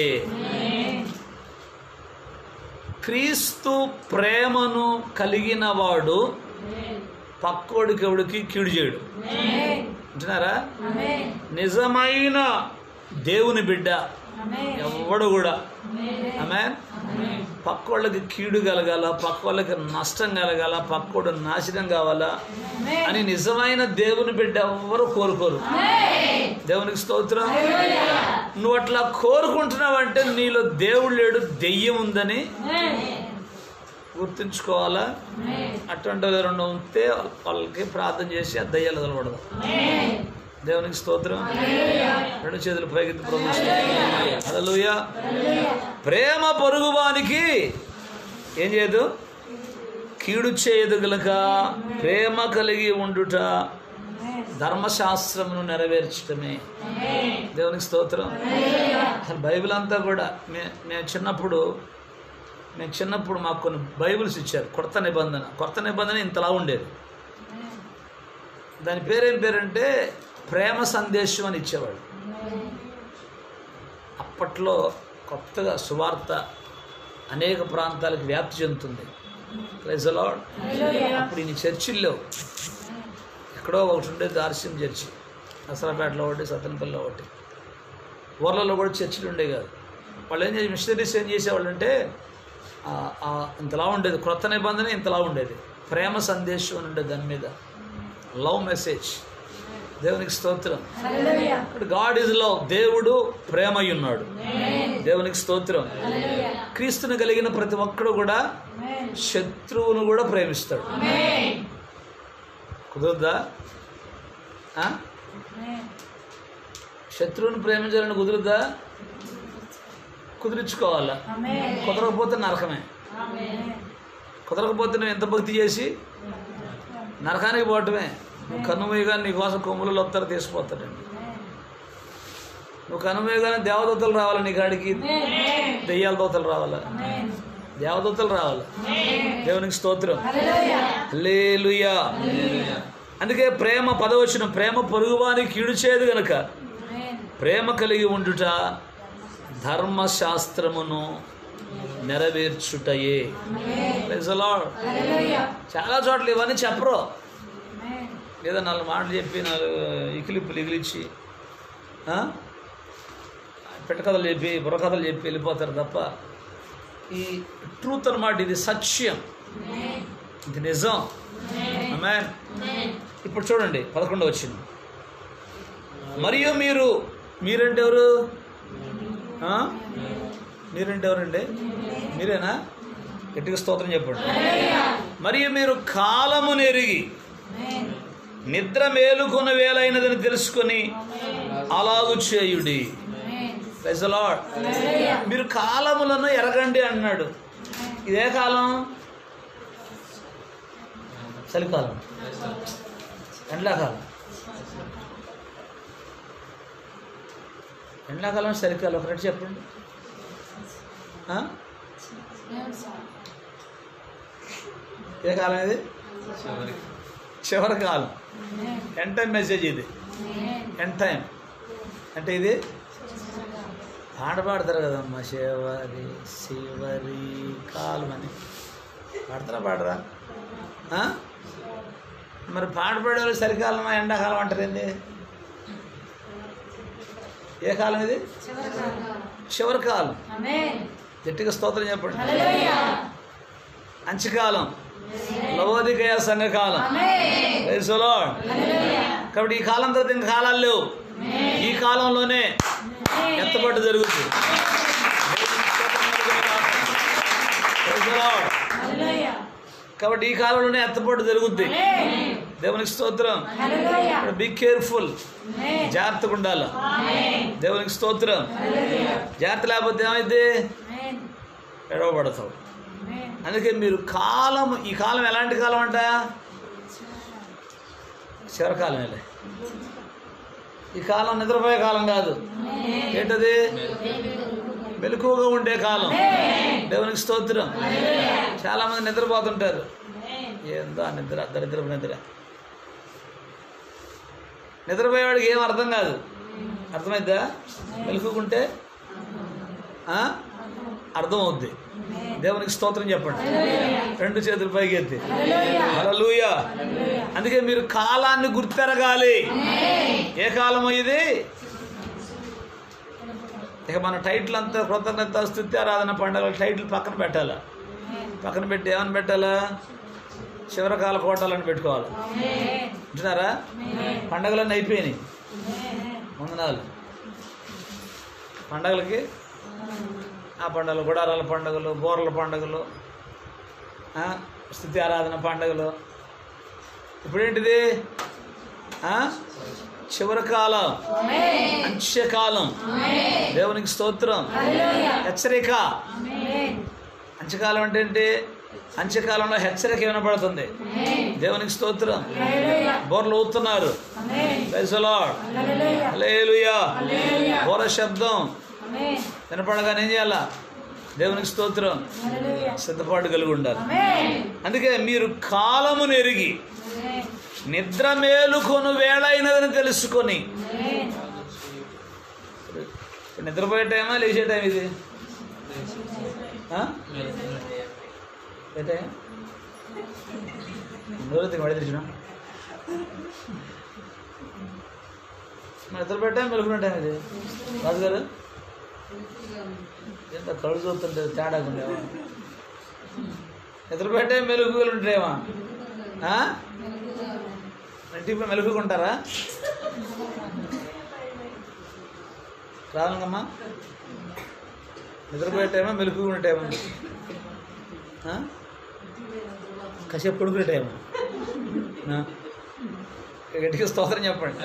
క్రీస్తు ప్రేమను కలిగిన వాడు పక్కోడికి ఎవడికి కీడు చేయడు అంటున్నారా నిజమైన దేవుని బిడ్డ ఎవడు కూడా ఆమె పక్కోళ్ళకి కీడు కలగాల పక్కోళ్ళకి నష్టం కలగాల పక్కోడు నాశనం కావాలా అని నిజమైన దేవుని బిడ్డ ఎవ్వరు కోరుకోరు దేవునికి స్తోత్రం నువ్వు అట్లా కోరుకుంటున్నావంటే నీలో దేవుడు లేడు దెయ్యం ఉందని గుర్తుంచుకోవాలా అటువంటి రెండు ఉంటే వాళ్ళకి ప్రార్థన చేసి ఆ దయ్యాలు కలవడదు దేవునికి స్తోత్రం రెండు చేతులు పైకి హల్లెలూయా ప్రేమ పొరుగువానికి ఏం చేయదు కీడు చేయదు గలక ప్రేమ కలిగి ఉండుట ధర్మశాస్త్రమును నెరవేర్చడమే దేవునికి స్తోత్రం అసలు బైబిల్ అంతా కూడా మే నేను చిన్నప్పుడు నేను చిన్నప్పుడు మాకు కొన్ని బైబిల్స్ ఇచ్చారు కొత్త నిబంధన కొత్త నిబంధన ఇంతలా ఉండేది దాని పేరేం పేరంటే ప్రేమ సందేశం అని ఇచ్చేవాడు అప్పట్లో కొత్తగా సువార్త అనేక ప్రాంతాలకు వ్యాప్తి చెందుతుంది ప్రైజ్ లార్డ్ అప్పుడు ఈ చర్చిల్లో ఎక్కడో ఒకటి ఉండేది ఆర్సిఎం చర్చి నసరాపేటలో ఒకటి సత్తనపల్లిలో ఒకటి ఊర్లలో కూడా చర్చిలు ఉండే కాదు వాళ్ళు ఏం చేసి మిషనరీస్ ఏం చేసేవాళ్ళు అంటే ఆ- ఆ ఇంతలా ఉండేది క్రొత్త నిబంధన ఇంతలా ఉండేది ప్రేమ సందేశం అని ఉండేది దాని మీద లవ్ మెసేజ్ దేవునికి స్తోత్రం గాడ్ ఇస్ లవ్ దేవుడు ప్రేమై ఉన్నాడు దేవునికి స్తోత్రం క్రీస్తుని కలిగిన ప్రతి ఒక్కడు కూడా శత్రువును కూడా ప్రేమిస్తాడు కుదురుద్దా ఆ? శత్రువుని ప్రేమించాలని కుదురుద్దా కుదిరించుకోవాలా కుదరకపోతే నరకమే కుదరకపోతే నువ్వు ఎంత భక్తి చేసి నరకానికి పోవటమే నువ్వు కనుమయ్యగా నీకోసం కొమ్ములలో వస్తారు తీసుకుపోతాడండి నువ్వు కనుమయ్యగానే దేవదూతలు రావాలా నీ కాడికి దెయ్యాల దూతలు రావాలా దేవదూతలు రావాలి దేవునికి స్తోత్రం హల్లెలూయా అందుకే ప్రేమ పదవచనం ప్రేమ పొరుగువాని కీడుచేది గనుక ప్రేమ కలిగి ఉండుట ధర్మశాస్త్రమును నెరవేర్చుటయే Praise the Lord. చాలా చోట్ల ఇవన్నీ చెప్పరు ఏదో నాలుగు మాటలు చెప్పి నాలుగు ఇకిలిప్పులు ఇగిలిచ్చి ఆ? పెట్టకథలు చెప్పి బుర్రకథలు చెప్పి వెళ్ళిపోతారు తప్ప ఈ ట్రూత్ అన్నమాట ఇది సత్యం ఇది నిజం Amen. ఇప్పుడు చూడండి పదకొండవ వచ్చింది మరియు మీరు మీరంటే ఎవరు ఆ? మీరంటే ఎవరండి మీరేనా గట్టిగా స్తోత్రం చెప్పండి మరియు మీరు కాలము నెరిగి నిద్ర మేలుకొన వేలైనదని తెలుసుకొని అలాగు చేయుడి Praise the Lord. మీరు కాలములను ఎరగండి అన్నాడు ఇదే కాలం చలికాలం ఎండాకాలం ఎండాకాలం చలికాలం ఒకటి చెప్పండి ఆ? ఏ కాలం ఇది చివరి కాలం ఎండ్ టైం మెసేజ్ ఇది ఎండ్ టైం అంటే ఇది పాట పాడతారు కదమ్మా శివరి శివరి కాలం అని పాడతారా పాడరా ఆ? మరి పాట పాడేవాళ్ళు చలికాలమా ఎండాకాలం అంటారు ఏంది ఏ కాలం ఇది చివరి కాలం గట్టిగా స్తోత్రం చెప్పండి అంచుకాలం లవోదికయ సంఘకాలం Praise the Lord. కాబట్టి ఈ కాలం తర్వాత ఇంకా కాలాలు లేవు ఈ కాలంలోనే ఎత్తపట్టు జరుగుతుంది Praise the Lord. కాబట్టి ఈ కాలంలోనే ఎత్తపట్టు జరుగుద్ది దేవునికి స్తోత్రం బీ కేర్ఫుల్ జాగ్రత్తగా ఉండాలి దేవునికి స్తోత్రం జాగ్రత్త లేకపోతే ఏమైంది ఎడవబడతావు అందుకే మీరు కాలం ఈ కాలం ఎలాంటి కాలం అంట చివరికాలమేలే ఈ కాలం నిద్రపోయే కాలం కాదు ఏంటది మెలకువగా ఉండే కాలం దేవునికి స్తోత్రం చాలా మంది నిద్రపోతుంటారు ఏందో ఆ నిద్ర దరిద్రపు నిద్ర నిద్రపోయేవాడికి ఏం అర్థం కాదు అర్థమైద్దా మెలకుకుంటే ఆ? అర్థమవుద్ది దేవునికి స్తోత్రం చెప్పండి రెండు చేతులు పైకి ఎత్తి హల్లెలూయా అందుకే మీరు కాలాన్ని గుర్తెరగాలి ఏ కాలమో ఇది ఇక మన టైటిల్ అంతా కృతజ్ఞత స్థుతి ఆరాధన పండుగ టైటిల్ పక్కన పెట్టాలా పక్కన పెట్టి ఏమని పెట్టాలా చివరకాల కోటాలని పెట్టుకోవాలి వింటున్నారా పండగలన్నీ అయిపోయినాయి వందనాలు పండగలకి ఆ పండుగలు గుడారాల పండుగలు బోర్ల పండుగలు ఆ, స్థుతి ఆరాధన పండుగలు ఇప్పుడేంటిది ఆ? చివరి కాలం అంత్యకాలం దేవునికి స్తోత్రం హెచ్చరిక అంత్యకాలం అంటే ఏంటి అంత్యకాలంలో హెచ్చరిక వినపడుతుంది దేవునికి స్తోత్రం బోర్లు ఊతున్నారు హల్లెలూయా బోర శబ్దం వినపడగానే ఏం చేయాలా దేవునికి స్తోత్రం సిద్ధపాటు కలిగి ఉండాలి అందుకే మీరు కాలము నెరిగి నిద్ర మేలుకొను వేళ అయినదని తెలుసుకొని ఇప్పుడు నిద్రపోయే టైమా లేచే టైం ఇది ఆ? ఏ టైం రోజు తిని పడి తెచ్చిన నిద్రపోయే టైం మెలుకునే టైం ఇది రాజు గారు ఎంత కళ్ళు చూస్తుంటే తేడా ఉండేవా నిద్రపోయే టైం మెలుగులు ఉంటాయేమా అంటే ఇప్పుడు మెలుగుకుంటారా రావాలమ్మా నిద్రపోయే టైమా మెలుగుకునే టైమా ఆ? కాసేపు పడుకునే టైమా ఆ? గట్టిగా స్తోత్రం చెప్పండి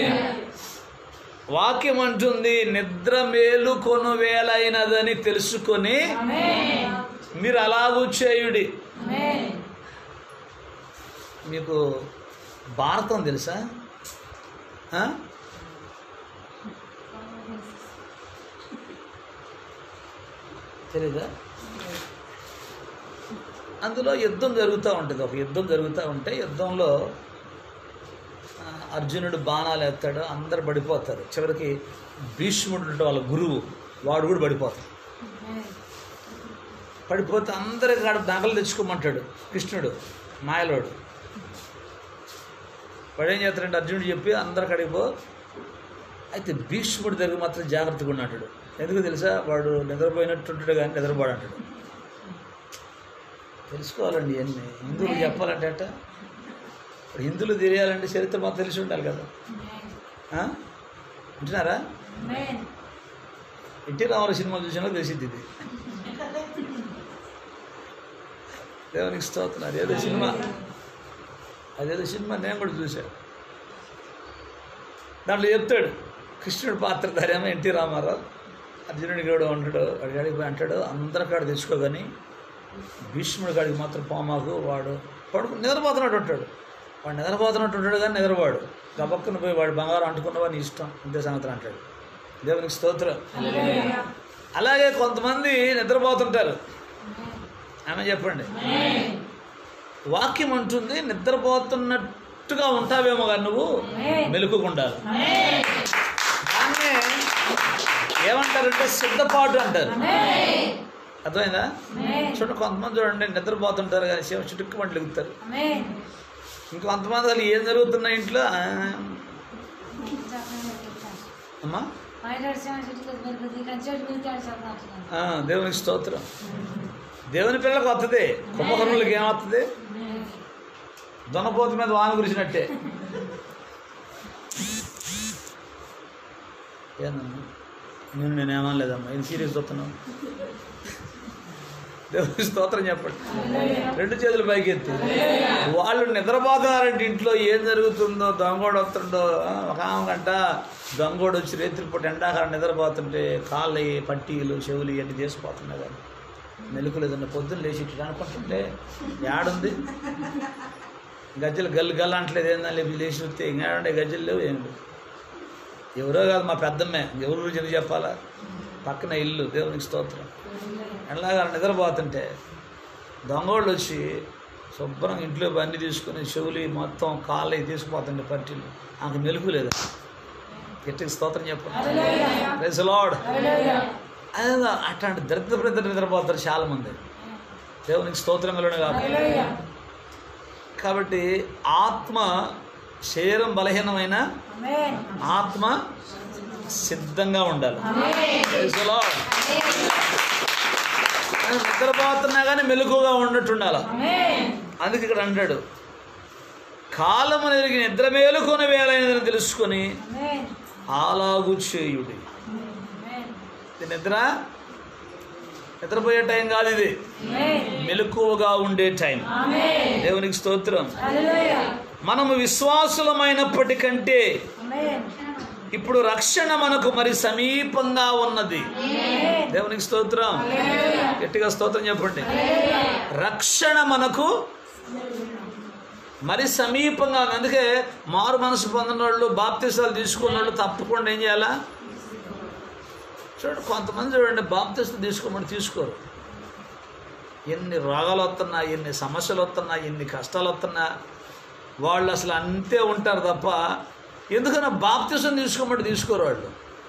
వాక్యం అంటుంది నిద్ర మేలు కొను వేలైనదని తెలుసుకొని మీరు అలాగూ చేయుడి మీకు భారతం తెలుసా ఆ? తెలీదా అందులో యుద్ధం జరుగుతూ ఉంటుంది ఒక యుద్ధం జరుగుతూ ఉంటే యుద్ధంలో ఆ, అర్జునుడు బాణాలు ఎత్తాడు అందరు పడిపోతారు చివరికి భీష్ముడు అంటే వాళ్ళ గురువు వాడు కూడా పడిపోతాడు పడిపోతే అందరి కాడ నగలు తెచ్చుకోమంటాడు కృష్ణుడు మాయలోడు వాడు ఏం చేస్తాడంటే అర్జునుడు చెప్పి అందరి కాడికి పో అయితే భీష్ముడి దగ్గర మాత్రం జాగ్రత్తగా ఉన్నాడు ఎందుకు తెలుసా వాడు నిద్రపోయినట్టుంటాడు కానీ నిద్రపోడు అంటాడు తెలుసుకోవాలండి ఇవన్నీ హిందువులు చెప్పాలంటే అట్ట ఇప్పుడు హిందువులు తెలియాలంటే చరిత్ర మాకు తెలిసి ఉండాలి కదా ఆ? వింటున్నారా ఎన్టీ రామారావు సినిమాలు చూసినా తెలిసింది ఇది దేవునికి స్తోత్రం అదేదో సినిమా అదేదో సినిమా నేను కూడా చూశాను దాంట్లో చెప్తాడు కృష్ణుడు పాత్రధారేమో ఎన్టీ రామారావు అర్జునుడి కూడా ఉంటాడు వాడి కాడికి పోయి అంటాడు అందరి కాడ తెచ్చుకోగాని భీష్ముడి కాడికి మాత్రం పోమాకు వాడు పడుకు నిద్రపోతున్నట్టు ఉంటాడు వాడు నిద్రపోతున్నట్టు ఉంటాడు కానీ నిద్రపోడు గబక్కన పోయి వాడు బంగారం అంటుకున్నవా నీ ఇష్టం ఇంతే సంగతి అంటాడు దేవునికి స్తోత్రం అలాగే కొంతమంది నిద్రపోతుంటారు ఆమె చెప్పండి వాక్యం అంటుంది నిద్రపోతున్నట్టుగా ఉంటావేమో కానీ నువ్వు మెలుకుండాలి దాన్నే ఏమంటారంటే సిద్ధపాటు అంటారు అర్థమైందా చూడండి కొంతమంది చూడండి నిద్రపోతుంటారు కానీ శివ చుట్టుకు మంటలు ఎగుతారు ఇంకొంతమంది అసలు ఏం జరుగుతున్నాయి ఇంట్లో ఆ, అమ్మా ఆ, దేవునికి స్తోత్రం దేవుని పిల్లలకు వస్తుంది కుంభకర్ణులకి ఏమవుతుంది దొనపోతు మీద వాన కురిసినట్టే ఏందమ్మా నేను నేను ఏమనలేదమ్మా ఏం సీరియస్ చూస్తున్నావు దేవుని స్తోత్రం చెప్పండి రెండు చేతులు పైకి ఎత్తి వాళ్ళు నిద్రపోతున్నారంటే ఇంట్లో ఏం జరుగుతుందో దొంగోడు వస్తుండో ఆ, ఒక ఆమె గంట దొంగోడు వచ్చి రేత్రి పూట ఎండాకాలం నిద్రపోతుంటే కాళ్ళు పట్టీలు చెవులు ఇవన్నీ చేసిపోతున్నాయి కానీ మెలుకులు ఏదన్నా పొద్దున్న లేచి ఇట్లా అనుకుంటుంటే యాడుంది గజ్జలు గల్లు గల్లు అంటలేదు ఏందని లేపి లేచి చూస్తే ఇంకేడంటే గజ్జలు లేవు ఏం లేవు ఎవరో కాదు మా పెద్దమ్మే ఎవరి గురించి ఎందుకు చెప్పాలా పక్కన ఇల్లు దేవునికి స్తోత్రం ఎలాగా నిద్రపోతుంటే దొంగోళ్ళు వచ్చి శుభ్రంగా ఇంట్లో అన్ని తీసుకుని చెవులు మొత్తం కాళ్ళు తీసుకుపోతుంటే పట్టీలు ఆమెకు మెలుగు లేదు గట్టిగా స్తోత్రం చెప్పండి ప్రైజ్ లార్డ్ అదే అట్లాంటి దరిద్ర ప్రద్దరు నిద్రపోతారు చాలామంది దేవునికి స్తోత్రం కలను కాదు కాబట్టి ఆత్మ శరీరం బలహీనమైన ఆత్మ సిద్ధంగా ఉండాలి Praise the Lord. నిద్రపోతున్నా కానీ మెలకుగా ఉన్నట్టు ఉండాలి అందుకే ఇక్కడ అంటాడు కాలము నెరిగి నిద్ర మేలుకొని వేలైనదని తెలుసుకొని అలాగు చేయుడి ఇది నిద్ర నిద్రపోయే టైం కాదు ఇది మెలకువగా ఉండే టైం దేవునికి స్తోత్రం మనము విశ్వాసులమైనప్పటికంటే ఇప్పుడు రక్షణ మనకు మరి సమీపంగా ఉన్నది దేవునికి స్తోత్రం గట్టిగా స్తోత్రం చెప్పండి రక్షణ మనకు మరి సమీపంగా ఉంది అందుకే మారు మనసు పొందిన వాళ్ళు బాప్తిసాలు తీసుకున్న వాళ్ళు తప్పకుండా ఏం చేయాలా చూడండి కొంతమంది చూడండి బాప్తిసం తీసుకోమని తీసుకోరు ఎన్ని రోగాలు వస్తున్నా ఎన్ని సమస్యలు వస్తున్నా ఎన్ని కష్టాలు వస్తున్నా వాళ్ళు అసలు అంతే ఉంటారు తప్ప ఎందుకన్నా బాప్తిసం తీసుకోమంటే తీసుకోరు వాళ్ళు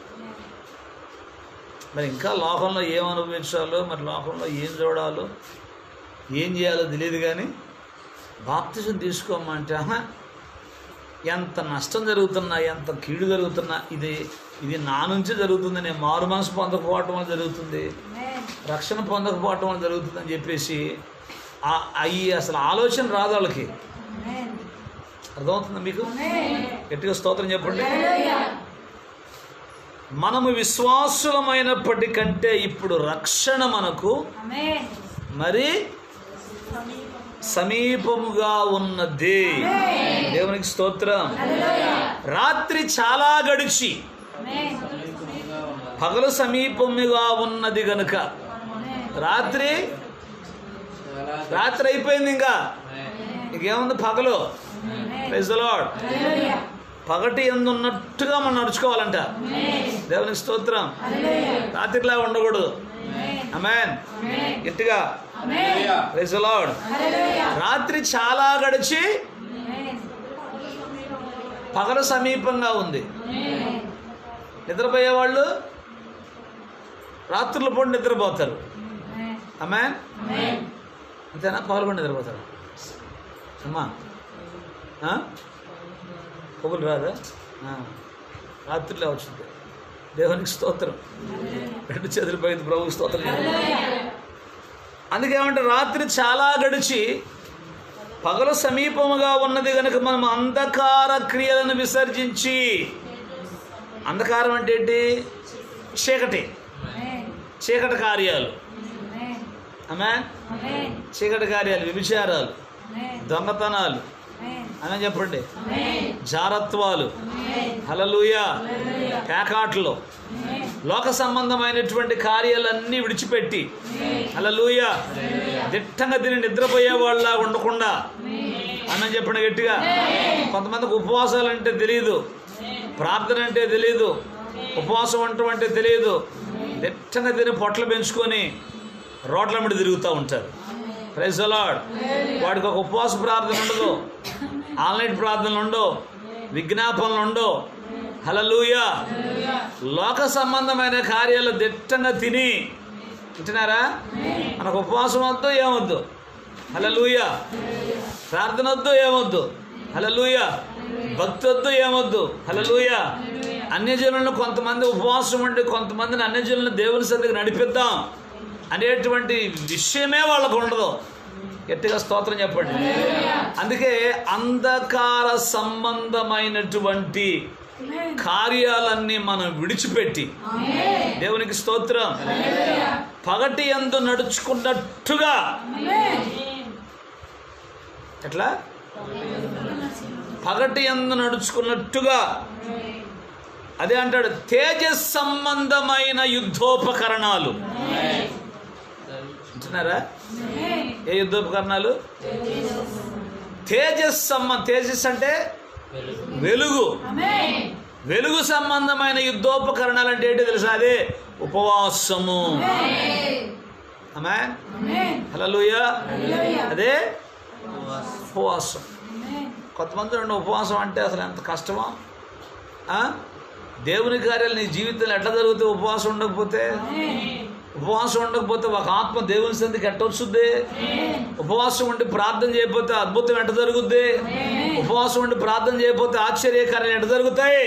మరి ఇంకా లోకంలో ఏం అనుభవించాలో మరి లోకంలో ఏం చూడాలో ఏం చేయాలో తెలియదు కానీ బాప్తిసం తీసుకోమంటే ఆహా, ఎంత నష్టం జరుగుతున్నా ఎంత కీడు జరుగుతున్నా ఇది ఇది నా నుంచి జరుగుతుంది నేను మారు మనసు పొందకపోవటం వల్ల జరుగుతుంది రక్షణ పొందకపోవటం వల్ల జరుగుతుంది అని చెప్పేసి ఆ- అవి అసలు ఆలోచన రాదు వాళ్ళకి అర్థమవుతుందా మీకు గట్టిగా స్తోత్రం చెప్పండి మనము విశ్వాసులమైనప్పటికంటే ఇప్పుడు రక్షణ మనకు మరి సమీపముగా ఉన్నది దేవునికి స్తోత్రం రాత్రి చాలా గడిచి పగలు సమీపముగా ఉన్నది గనుక రాత్రి రాత్రి అయిపోయింది ఇంకా ఇంకేముంది పగలు Praise the Lord. పగటి ఎందు ఉన్నట్టుగా మనం నడుచుకోవాలంట దేవునికి స్తోత్రం రాత్రిలా ఉండకూడదు అమెన్ గట్టిగా Praise the Lord. రాత్రి చాలా గడిచి పగలు సమీపంగా ఉంది నిద్రపోయేవాళ్ళు రాత్రుల పూట నిద్రపోతారు అమ్మా అంతేనా పగలు కూడా నిద్రపోతారు అమ్మా ఆ? పొగులు రాదా ఆ. రాత్రిలో వచ్చింది దేవునికి స్తోత్రం రెండు చేతులు పోయింది ప్రభుకి స్తోత్రం అందుకేమంటే రాత్రి చాలా గడిచి పగలు సమీపముగా ఉన్నది కనుక మనం అంధకార క్రియలను విసర్జించి అంధకారం అంటే ఏంటి చీకటి చీకటి కార్యాలు ఆమె చీకటి కార్యాలు వ్యభిచారాలు దొంగతనాలు అని చెప్పండి జారత్వాలు హలలుయ పేకాట్లు లోక సంబంధమైనటువంటి కార్యాలన్నీ విడిచిపెట్టి హలలుయ దిట్టంగా తిని నిద్రపోయే వాళ్ళ ఉండకుండా అని చెప్పండి గట్టిగా కొంతమందికి ఉపవాసాలు అంటే తెలియదు ప్రార్థన అంటే తెలియదు ఉపవాసం ఉండటం అంటే తెలియదు దిట్టంగా తిని పొట్లు పెంచుకొని రోడ్ల మీద తిరుగుతూ ఉంటారు ప్రైజ్ అలాడ్ వాడికి ఒక ఉపవాస ప్రార్థన ఉండదు ఆన్లైన్ ప్రార్థనలు ఉండవు విజ్ఞాపనలు ఉండవు హలలుయ లోక సంబంధమైన కార్యాలు దిట్టంగా తిని వింటున్నారా మనకు ఉపవాసం వద్దు ఏమొద్దు హలలుయ ప్రార్థన వద్దు ఏమొద్దు హలలుయ భక్తి వద్దు ఏమొద్దు హలలుయ అన్యజనులను కొంతమంది ఉపవాసం ఉండి కొంతమందిని అన్యజనులను దేవుని సన్నిధికి నడిపిద్దాం అనేటువంటి విషయమే వాళ్ళకు ఉండదు గట్టిగా స్తోత్రం చెప్పండి అందుకే అంధకార సంబంధమైనటువంటి కార్యాలన్నీ మనం విడిచిపెట్టి దేవునికి స్తోత్రం పగటి ఎందు నడుచుకున్నట్టుగా ఎట్లా పగటి ఎందు నడుచుకున్నట్టుగా అదే అంటాడు తేజస్ సంబంధమైన యుద్ధోపకరణాలు అంటున్నారా ఏ యుద్ధోపకరణాలు తేజస్ సంబ తేజస్ అంటే వెలుగు వెలుగు సంబంధమైన యుద్ధోపకరణాలు అంటే ఏంటి తెలుసా అదే ఉపవాసము ఆమె హలలుయ అదే ఉపవాసం కొంతమంది రెండు ఉపవాసం అంటే అసలు ఎంత కష్టమో ఆ? దేవుని కార్యాలు నీ జీవితంలో ఎట్లా జరుగుతాయి ఉపవాసం ఉండకపోతే ఉపవాసం ఉండకపోతే ఒక ఆత్మ దేవుని సందికి ఎట్ట వస్తుంది ఉపవాసం ఉండి ప్రార్థన చేయకపోతే అద్భుతం ఎట్ట జరుగుద్ది ఉపవాసం ఉండి ప్రార్థన చేయకపోతే ఆశ్చర్యకార్యాలు ఎట్ట జరుగుతాయి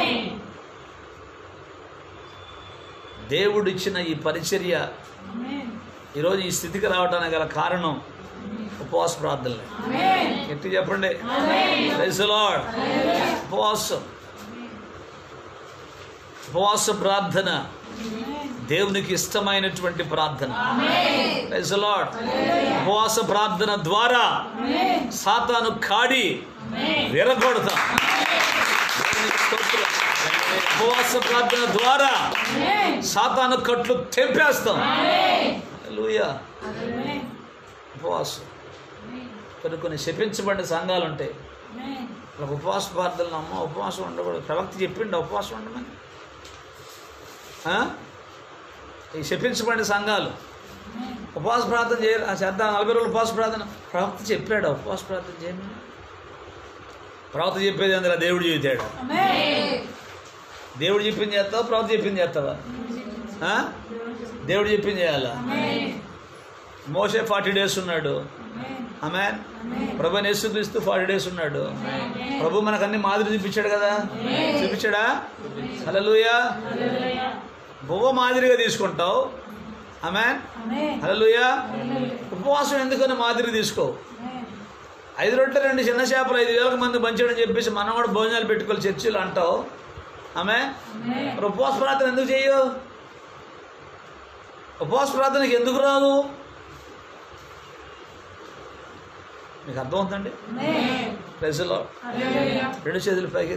దేవుడిచ్చిన ఈ పరిచర్య ఈరోజు ఈ స్థితికి రావడానికి గల కారణం ఉపవాస ప్రార్థనలే ఎట్టి చెప్పండి Praise the Lord. ఉపవాసం ఉపవాస ప్రార్థన దేవునికి ఇష్టమైనటువంటి ప్రార్థన Praise the Lord. ఉపవాస ప్రార్థన ద్వారా సాతాను కాడి విరగొడతా దేవునికి స్తోత్రం. ఉపవాస ప్రార్థన ద్వారా సాతాను కట్లు తెంపేస్తాం హల్లెలూయా ఉపవాసం కొన్ని కొన్ని శపించబడిన సంఘాలు ఉంటాయి వాళ్ళకి ఉపవాస ప్రార్థనలు అమ్మ ఉపవాసం ఉండకూడదు ప్రవక్త చెప్పిండు ఉపవాసం ఉండమని ఆ? ఈ శపించబడిన సంఘాలు ఉపవాస ప్రార్థన చేయ ఆ చేద్దాం నలభై రోజులు ఉపవాస ప్రార్థన ప్రవక్త చెప్పాడు ఉపవాస ప్రార్థన చేయమని ప్రవక్త చెప్పేది అందులో దేవుడు చెబుతాడు దేవుడు చెప్పింది చేస్తావా ప్రవక్త చెప్పింది చేస్తావా ఆ? దేవుడు చెప్పింది చేయాలా మోసే ఫార్టీ డేస్ ఉన్నాడు ఆమె ప్రభు యేసుక్రీస్తు ఫార్టీ డేస్ ఉన్నాడు ప్రభు మనకు అన్ని మాదిరి చూపించాడు కదా చూపించాడా హలలుయా బువ్వ మాదిరిగా తీసుకుంటావు ఆమె హలలుయా ఉపవాసం ఎందుకని మాదిరి తీసుకో ఐదు రొట్టెలు రెండు చిన్న చేపలు ఐదు వేలకు మంది పంచాడని చెప్పేసి మనం కూడా భోజనాలు పెట్టుకోవాలి చర్చిలు అంటావు ఆమె మరి ఉపవాస ప్రార్థన ఎందుకు చెయ్యవు ఉపవాస ప్రార్థనకి ఎందుకు రాదు మీకు అర్థమవుతుందండి ప్రజలో రెండు చేతులు పైకి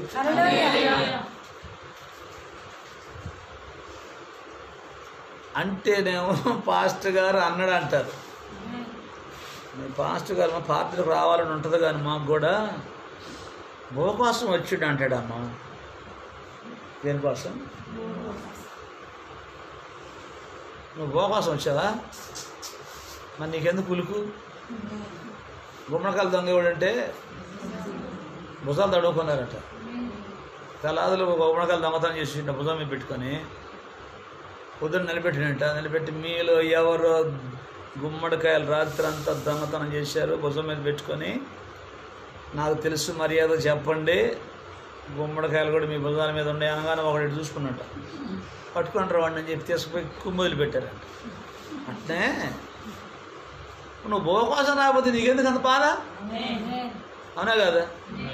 అంటేనేమో పాస్టర్ గారు అన్నాడు అంటారు మీ పాస్టర్ గారు మా పాత్రకు రావాలని ఉంటుంది కానీ మాకు కూడా భూకోసం వచ్చిండు అంటాడమ్మా దేనికోసం నువ్వు భూకోసం వచ్చావా మరి నీకెందుకు పులుకు గుమ్మడికాయలు దొంగ అంటే భుజాలు తడుముకున్నారట తెల్లాదులు ఒక గుమ్మడికాయలు దొంగతనం చేసి భుజం మీద పెట్టుకొని పొద్దున్న నిలబెట్టినట్ట నిలబెట్టి మీలో ఎవరో గుమ్మడికాయలు రాత్రి అంతా దొంగతనం చేశారు భుజం మీద పెట్టుకొని నాకు తెలుసు మర్యాద చెప్పండి గుమ్మడికాయలు కూడా మీ భుజాల మీద ఉన్నాయి అనగానే ఒకటి ఇటు చూసుకున్నట్ట పట్టుకుంటారు వాడిని అని చెప్పి తీసుకుపోయి కుమ్మదిలు పెట్టారంట అట్నే నువ్వు బో కోసం రాకపోతే నీకెందుకు అంత బాధ అవునా కదా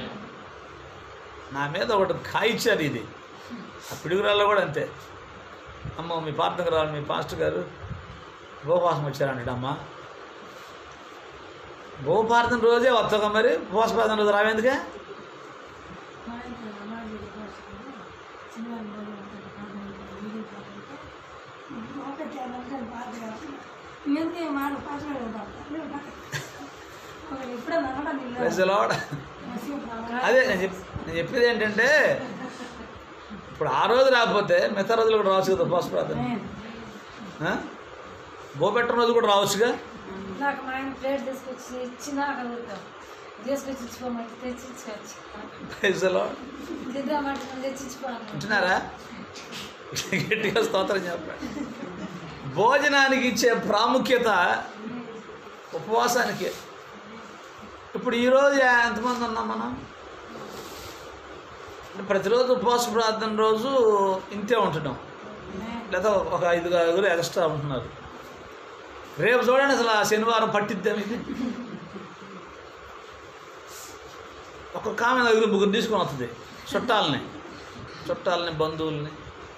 నా మీద ఒకటి కాయిచ్చారు ఇది ఆ పిడుగురాల్లో కూడా అంతే అమ్మ మీ పార్థకు రావాలి మీ పాస్టర్ గారు గోపాసం వచ్చారండి అమ్మ గోపార్థం రోజే వస్తాక మరి ఉపవాసపార్థం రోజు రావేందుకే Praise the Lord. అదే నేను చెప్ నేను చెప్పేది ఏంటంటే ఇప్పుడు ఆ రోజు రాకపోతే మిగతా రోజులు కూడా రావచ్చు కదా ఉపవాస ప్రార్థన ఆ? గోపెట్టం రోజు కూడా రావచ్చుగా నాకు మా ఆయన ప్లేట్ తీసుకొచ్చి ఇచ్చినా అక్కడ ఊరుతాం తీసుకొచ్చి ఇచ్చిపోమంటే తెచ్చి ఇచ్చుకోవచ్చు Praise the Lord. దిద్దామంటే మనం తెచ్చి ఇచ్చిపోవాలి వింటున్నారా గట్టిగా స్తోత్రం చెప్పండి భోజనానికి ఇచ్చే ప్రాముఖ్యత ఉపవాసానికి ఇప్పుడు ఈరోజు ఎంతమంది ఉన్నాం మనం ప్రతిరోజు ఉపవాస ప్రార్థన రోజు ఇంతే ఉంటున్నాం లేదా ఒక ఐదు ఐదుగురు ఎక్స్ట్రా ఉంటున్నారు రేపు చూడండి అసలు ఆ శనివారం పట్టిద్దాం ఇది ఒక్కొక్క ఆమె ఐదుగురు ముగ్గురు తీసుకొని వస్తుంది చుట్టాలని చుట్టాలని బంధువుల్ని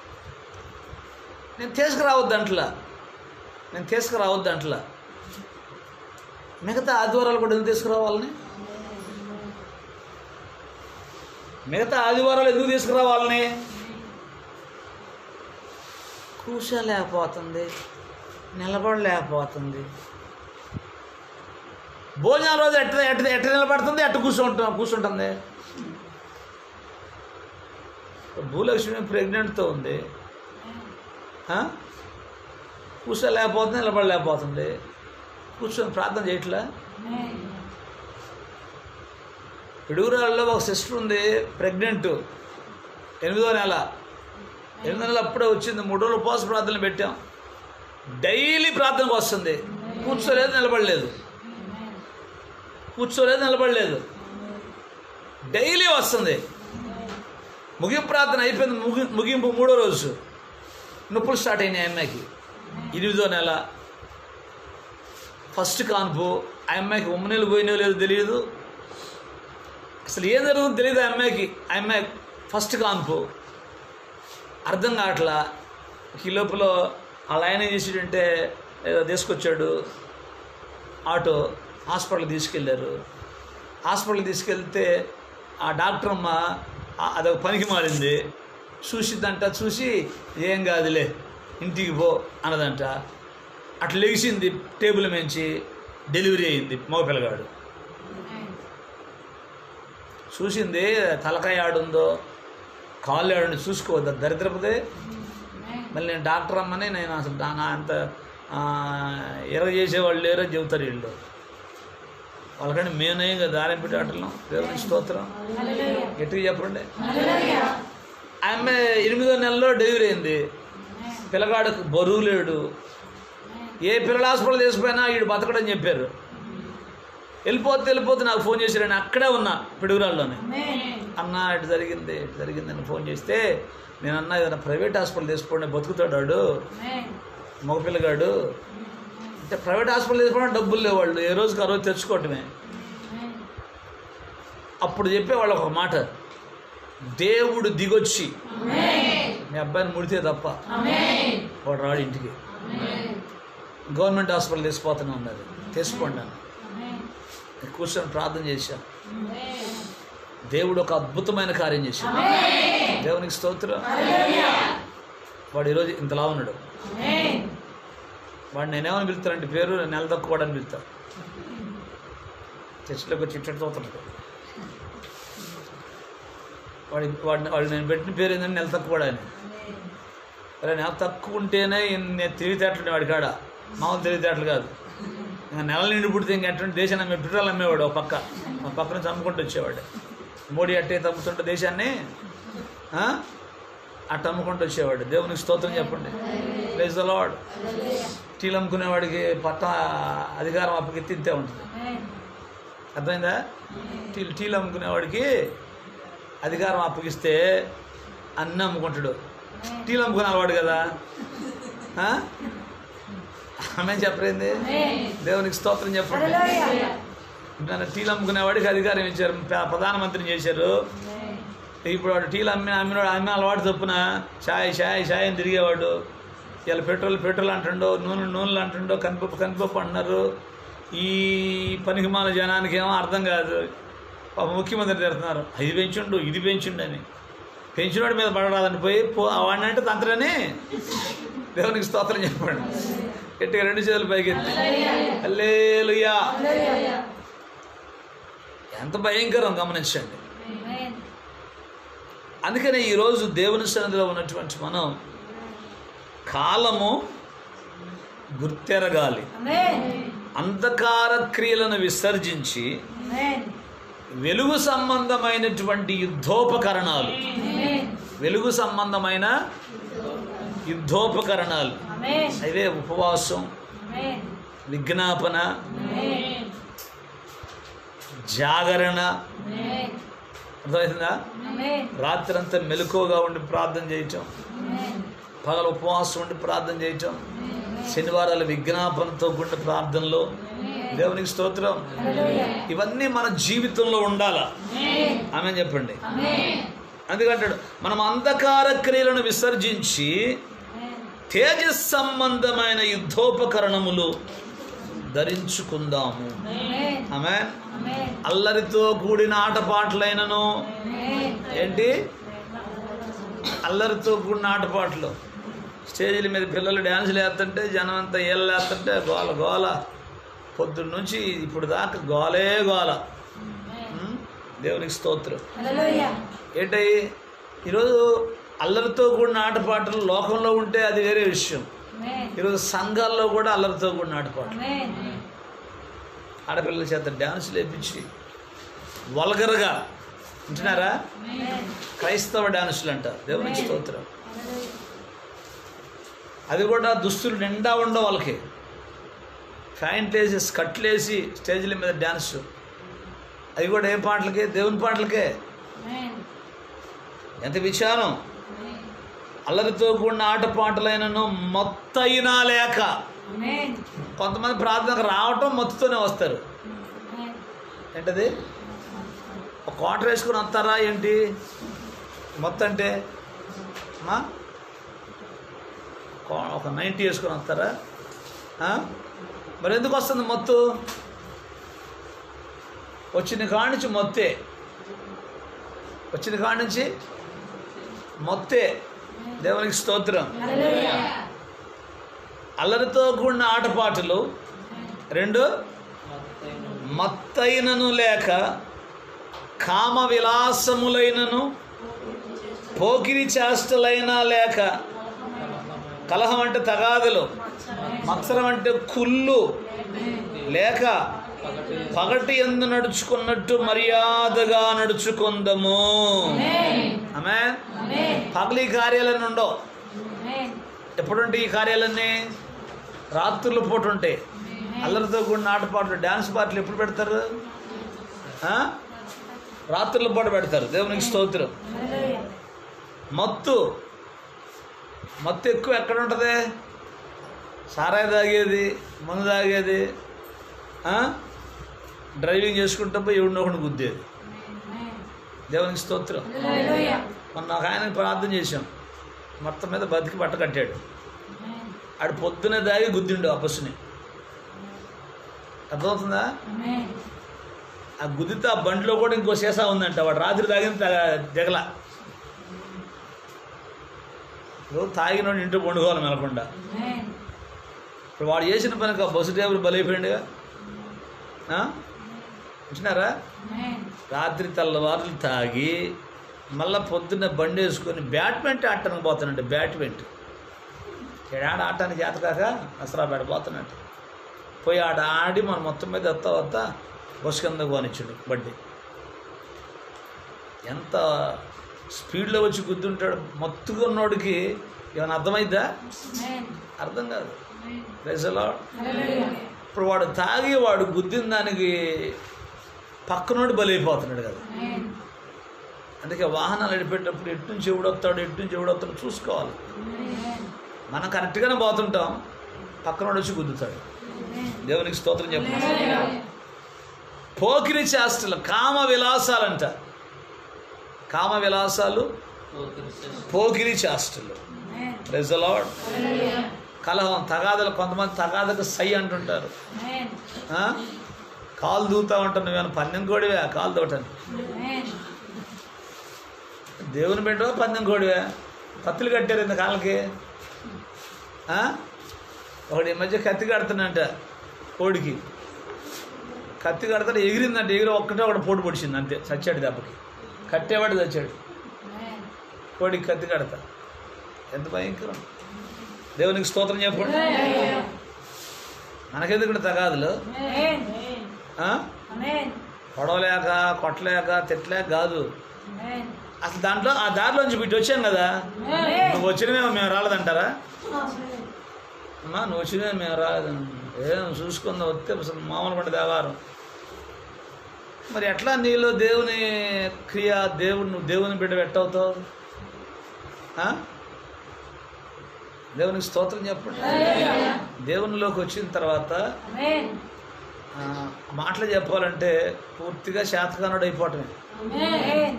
నేను తీసుకురావద్దు అంటలా నేను తీసుకురావద్దు అంటలా మిగతా ఆదివారాలు కూడా ఎందుకు తీసుకురావాలని మిగతా ఆదివారాలు ఎందుకు తీసుకురావాలని కూర్చోలేకపోతుంది నిలబడలేకపోతుంది భోజనం రోజు ఎట్ట ఎట్ట ఎట్ట నిలబడుతుంది ఎట్ట కూర్చుంటా కూర్చుంటుంది భూలక్ష్మి ప్రెగ్నెంట్తో ఉంది ఆ? కూర్చోలేకపోతుంది నిలబడలేకపోతుంది కూర్చొని ప్రార్థన చేయట్లా పిడుగురాళ్ళలో ఒక సిస్టర్ ఉంది ప్రెగ్నెంట్ ఎనిమిదో నెల ఎనిమిదో నెల అప్పుడే వచ్చింది మూడు రోజులు ఉపవాస ప్రార్థనలు పెట్టాం డైలీ ప్రార్థనకు వస్తుంది కూర్చోలేదు నిలబడలేదు కూర్చోలేదు నిలబడలేదు డైలీ వస్తుంది ముగింపు ప్రార్థన అయిపోయింది ముగి ముగింపు మూడో రోజు నొప్పులు స్టార్ట్ అయినాయి ఆ అమ్మాయికి ఎనిమిదో నెల ఫస్ట్ కాన్పు ఆ అమ్మాయికి ఉమ్మనీళ్ళు పోయినో లేదో తెలియదు అసలు ఏం జరుగుతుందో తెలియదు ఆ అమ్మాయికి ఆ అమ్మాయి ఫస్ట్ కాన్పు అర్థం కావట్లా ఈ లోపల వాళ్ళ ఆయన ఏం చేసాడంటే ఏదో తీసుకొచ్చాడు ఆటో హాస్పిటల్కి తీసుకెళ్ళారు హాస్పిటల్కి తీసుకెళ్తే ఆ డాక్టర్ అమ్మ ఆ- అదొక పనికి మారింది చూసిద్దంట చూసి ఏం కాదులే ఇంటికి పో అన్నదంట అట్లా లేచింది టేబుల్ మించి డెలివరీ అయింది మగపిల్లగాడు చూసింది తలకాయ ఆడుందో కాళ్ళు ఆడుందో చూసుకోవద్దు దరిద్రపదే మళ్ళీ నేను డాక్టర్ అమ్మని నేను అసలు నా నా అంత ఎరగ చేసేవాళ్ళు లేరో చెబుతారు వీళ్ళు వాళ్ళకంటే మేనయం కదా ఆర్ఎంపీ డాక్టర్లు దేవుని స్తోత్రం గట్టిగా చెప్పండి ఆమె ఎనిమిదో నెలలో డెలివరీ అయింది పిల్లగాడికి బరువు లేడు ఏ పిల్లల హాస్పిటల్ తీసుకుపోయినా వీడు బతకడని చెప్పారు వెళ్ళిపోతే వెళ్ళిపోతే నాకు ఫోన్ చేశారు నేను అక్కడే ఉన్నా పిడుగురాల్లోనే అన్న ఇటు జరిగింది ఇటు జరిగిందని ఫోన్ చేస్తే నేను అన్న ఏదైనా ప్రైవేట్ హాస్పిటల్ తీసుకోండి బతుకుతాడు వాడు మగపిల్లగాడు అంటే ప్రైవేట్ హాస్పిటల్ తీసుకోవడం డబ్బులు లేవాళ్ళు ఏ రోజుకి ఆ రోజు తెచ్చుకోవటమే అప్పుడు చెప్పేవాళ్ళు ఒక మాట దేవుడు దిగొచ్చి మీ అబ్బాయిని ముడితే తప్ప వాడు రాడు ఇంటికి గవర్నమెంట్ హాస్పిటల్ తీసుకుపోతూనే ఉన్నారు తీసుకోండి అని నేను కూర్చొని ప్రార్థన చేశాను దేవుడు ఒక అద్భుతమైన కార్యం చేశాడు దేవునికి స్తోత్రం వాడు ఈరోజు ఇంతలా ఉన్నాడు వాడు నేనేమని పిలుస్తానంటే పేరు నెల తక్కువ వాడు అని పిలుతా చర్చిలోకి వచ్చి ఇచ్చటి తోతుంటాడు వాడి వాడిని వాడు నేను పెట్టిన పేరు ఏంటంటే నెల తక్కువ వాడు అని అరే నెల తక్కువ ఉంటేనే ఇన్ని తెలివితేటలు వాడి కాడ మామూలు తెలివితేటలు కాదు ఇంకా నెల నిండి పుడితే ఇంకా ఎటువంటి దేశాన్ని అమ్మే పెట్రోల్ అమ్మేవాడు ఒక పక్క ఒక పక్క నుంచి అమ్ముకుంటూ వచ్చేవాడు మోడీ అట్టే తమ్ముతుంటే దేశాన్ని ఆ? అట్ట అమ్ముకుంటూ వచ్చేవాడు దేవునికి స్తోత్రం చెప్పండి ప్లేస్ ద లార్డ్ టీలు అమ్ముకునేవాడికి పట్ట అధికారం అప్పకెత్తి ఇంతే ఉంటుంది అర్థమైందా టీలు టీలు అమ్ముకునేవాడికి అధికారం అప్పగిస్తే అన్నీ అమ్ముకుంటాడు టీలు అమ్ముకునే అలవాడు కదా ఆ? ఆమె చెప్పలేదు దేవునికి స్తోత్రం చెప్పండి నన్ను టీలు అమ్ముకునేవాడికి అధికారం ఇచ్చారు ప్ర- ప్రధానమంత్రిని చేశారు ఇప్పుడు వాడు టీలు అమ్మి అమ్మినవాడు అమ్మే అలవాటు చొప్పున చాయ్ చాయ్ చాయ్ అని తిరిగేవాడు ఇలా పెట్రోల్ పెట్రోల్ అంటుండో నూనె నూనెలు అంటుండో కందిపప్పు కందిపప్పు అంటున్నారు ఈ పనికిమాల జనానికి ఏమో అర్థం కాదు పాప ముఖ్యమంత్రి తిడుతున్నారు అది పెంచుండు ఇది పెంచుండు అని పెంచినోడి మీద పడరాదని పోయి పో వాడిని అంటే తంత్రని దేవునికి స్తోత్రం చెప్పండి గట్టిగా రెండు చేతులు పైకెత్తి హల్లెలూయా ఎంత భయంకరం గమనించండి అందుకనే ఈరోజు దేవుని సన్నిధిలో ఉన్నటువంటి మనం కాలము గుర్తెరగాలి అంధకార క్రియలను విసర్జించి వెలుగు సంబంధమైనటువంటి యుద్ధోపకరణాలు వెలుగు సంబంధమైన యుద్ధోపకరణాలు అవే ఉపవాసం విజ్ఞాపన జాగరణ అర్థమవుతుందా రాత్రంతా మెలకువగా ఉండి ప్రార్థన చేయటం పగల ఉపవాసం ఉండి ప్రార్థన చేయటం శనివారాల విజ్ఞాపనతో కూడిన ప్రార్థనలో దేవునికి స్తోత్రం ఇవన్నీ మన జీవితంలో ఉండాలా ఆమె చెప్పండి అందుకంటాడు మనం అంధకార క్రియలను విసర్జించి తేజస్ సంబంధమైన యుద్ధోపకరణములు ధరించుకుందాము ఆమె అల్లరితో కూడిన ఆటపాటలైనను ఏంటి అల్లరితో కూడిన ఆటపాటలు స్టేజీల మీద పిల్లలు డ్యాన్సులు వేస్తుంటే జనం అంతా ఏళ్ళు వేస్తుంటే గోల గోల పొద్దున్న నుంచి ఇప్పుడు దాకా గోలే గోల ఉం? దేవునికి స్తోత్రం ఏంటయి ఈరోజు అల్లరితో కూడిన ఆటపాటలు లోకంలో ఉంటే అది వేరే విషయం ఈరోజు సంఘాల్లో కూడా అల్లరితో కూడిన ఆటపాటలు ఆడపిల్లల చేత డ్యాన్సులు వేపించి వల్గరగా వింటున్నారా క్రైస్తవ డ్యాన్సులు అంటారు దేవునికి స్తోత్రం అది కూడా దుస్తులు నిండా ఉండవు వాళ్ళకి ఫ్యాంట్ వేసి స్కట్లు వేసి స్టేజ్ల మీద డ్యాన్స్ అవి కూడా ఏ పాటలకే దేవుని పాటలకే ఎంత విచారం అల్లరితో కూడిన ఆట పాటలైనను మొత్తైనా లేక కొంతమంది ప్రార్థనకు రావటం మొత్తుతోనే వస్తారు ఏంటది ఒక క్వార్టర్ వేసుకుని వస్తారా ఏంటి మొత్తం అంటే అమ్మా? కో- ఒక నైంటీ వేసుకొని వస్తారా ఆ? మరి ఎందుకు వస్తుంది మొత్తు వచ్చిన కాడి నుంచి మొత్తే వచ్చిన కాడి నుంచి మొత్తే దేవునికి స్తోత్రం అల్లరితో కూడిన ఆటపాటలు రెండు మత్తైనను లేక కామ విలాసములైనను పోకిరి చేష్టలైనా లేక కలహం అంటే తగాదులు మత్సరం అంటే కుళ్ళు లేక పగటి ఎందు నడుచుకున్నట్టు మర్యాదగా నడుచుకుందము ఆమె పగలి కార్యాలన్నీ ఉండవు ఎప్పుడుంటాయి ఈ కార్యాలన్నీ రాత్రుల పూట ఉంటాయి అల్లరితో కూడిన ఆటపాటలు డ్యాన్స్ పాటలు ఎప్పుడు పెడతారు ఆ? రాత్రుల పూట పెడతారు దేవునికి స్తోత్రం మత్తు మత్తు ఎక్కువ ఎక్కడ ఉంటుంది సారాయి తాగేది మందు తాగేది ఆ? డ్రైవింగ్ చేసుకుంటే పోయి ఎవడినో ఒకటి గుద్దేది దేవునికి స్తోత్రం మొన్న ఒక ఆయన ప్రార్థన చేశాం మొత్తం మీద బతికి బట్ట కట్టాడు ఆడు పొద్దునే దాగి గుద్దిండు ఆ బస్సుని అర్థమవుతుందా ఆ గుద్దితే ఆ బండిలో కూడా ఇంకో సీసా ఉందంట వాడు రాత్రి తాగిన తా- దిగల ఇప్పుడు తాగినోడు ఇంట్లో పండుకోవాలి మెలకుండా ఇప్పుడు వాడు చేసిన పనికి ఆ బస్సు డ్రైవర్ బలైపోయిండుగా ఆ? వచ్చినారా రాత్రి తెల్లవారులు తాగి మళ్ళా పొద్దున్న బండి వేసుకొని బ్యాడ్మింటన్ ఆడటానికి పోతానండి బ్యాడ్మింటన్ ఏడాడ ఆడటానికి చేత కాక అసలు పోతున్నాడు పోయి ఆడ ఆడి మన మొత్తం మీద ఎత్త వత్త బస్ కింద పోనిచ్చాడు బండి ఎంత స్పీడ్లో వచ్చి గుద్దుంటాడు మత్తుగా ఉన్నోడికి ఏమైనా అర్థమైద్దా Amen. అర్థం కాదు ప్రజలో Hallelujah. ఇప్పుడు వాడు తాగి వాడు గుద్దిన దానికి పక్కనోడు బలైపోతున్నాడు కదా Amen. అందుకే వాహనాలు నడిపేటప్పుడు ఎటు నుంచి ఎవడొస్తాడు ఎటు నుంచి ఎవడొస్తాడు చూసుకోవాలి Amen. మనం కరెక్ట్గానే పోతుంటాం పక్కనోడు వచ్చి గుద్దుతాడు Amen. దేవునికి స్తోత్రం చెప్పండి Hallelujah. పోకిరి చేష్టలు కామ విలాసాలంట కామ విలాసాలు పోకిరి చేష్టలు Amen. Praise lord Hallelujah. కలహం తగాదలు కొంతమంది తగాదకు సై అంటుంటారు Amen. ఆ? కాలు దూతా ఉంటాను నువ్వేమైనా పందెం కోడివే కాలు దూటాను Amen. దేవుని బిడ్డవా పందెం కోడివే కత్తులు కట్టారు ఇంత కాళ్ళకి ఆ? ఒకడు ఈ మధ్య కత్తి కడుతున్నంట కోడికి కత్తి కడతాడు ఎగిరిందంట ఎగిరి ఒక్కటే ఒకటి పోటు పొడిచింది అంతే చచ్చాడు దెబ్బకి కట్టేవాడు చచ్చాడు Amen. కోడికి కత్తి కడతా ఎంత భయంకరం దేవునికి స్తోత్రం చెప్పండి Hallelujah. మనకెందుకు తగాదులు Amen. ఆ? Amen. పొడవలేక కొట్టలేక తిట్టలేక కాదు Amen. అసలు దాంట్లో ఆ దారిలోంచి బిడ్డ వచ్చాం కదా Amen. నువ్వు వచ్చినవేమో మేము రాలేదంటారా అమ్మా నువ్వు వచ్చినవే మేము రాలేదని ఏం చూసుకుందాం వస్తే అసలు మామూలు పంట దేవారం మరి ఎట్లా నీలో దేవుని క్రియ దేవుడు నువ్వు దేవుని బిడ్డ పెట్టవుతావు ఆ? దేవునికి స్తోత్రం చెప్పండి Hallelujah. దేవునిలోకి వచ్చిన తర్వాత Amen. ఆ, మాటలు చెప్పాలంటే పూర్తిగా శాతకానుడు అయిపోవటమే Amen.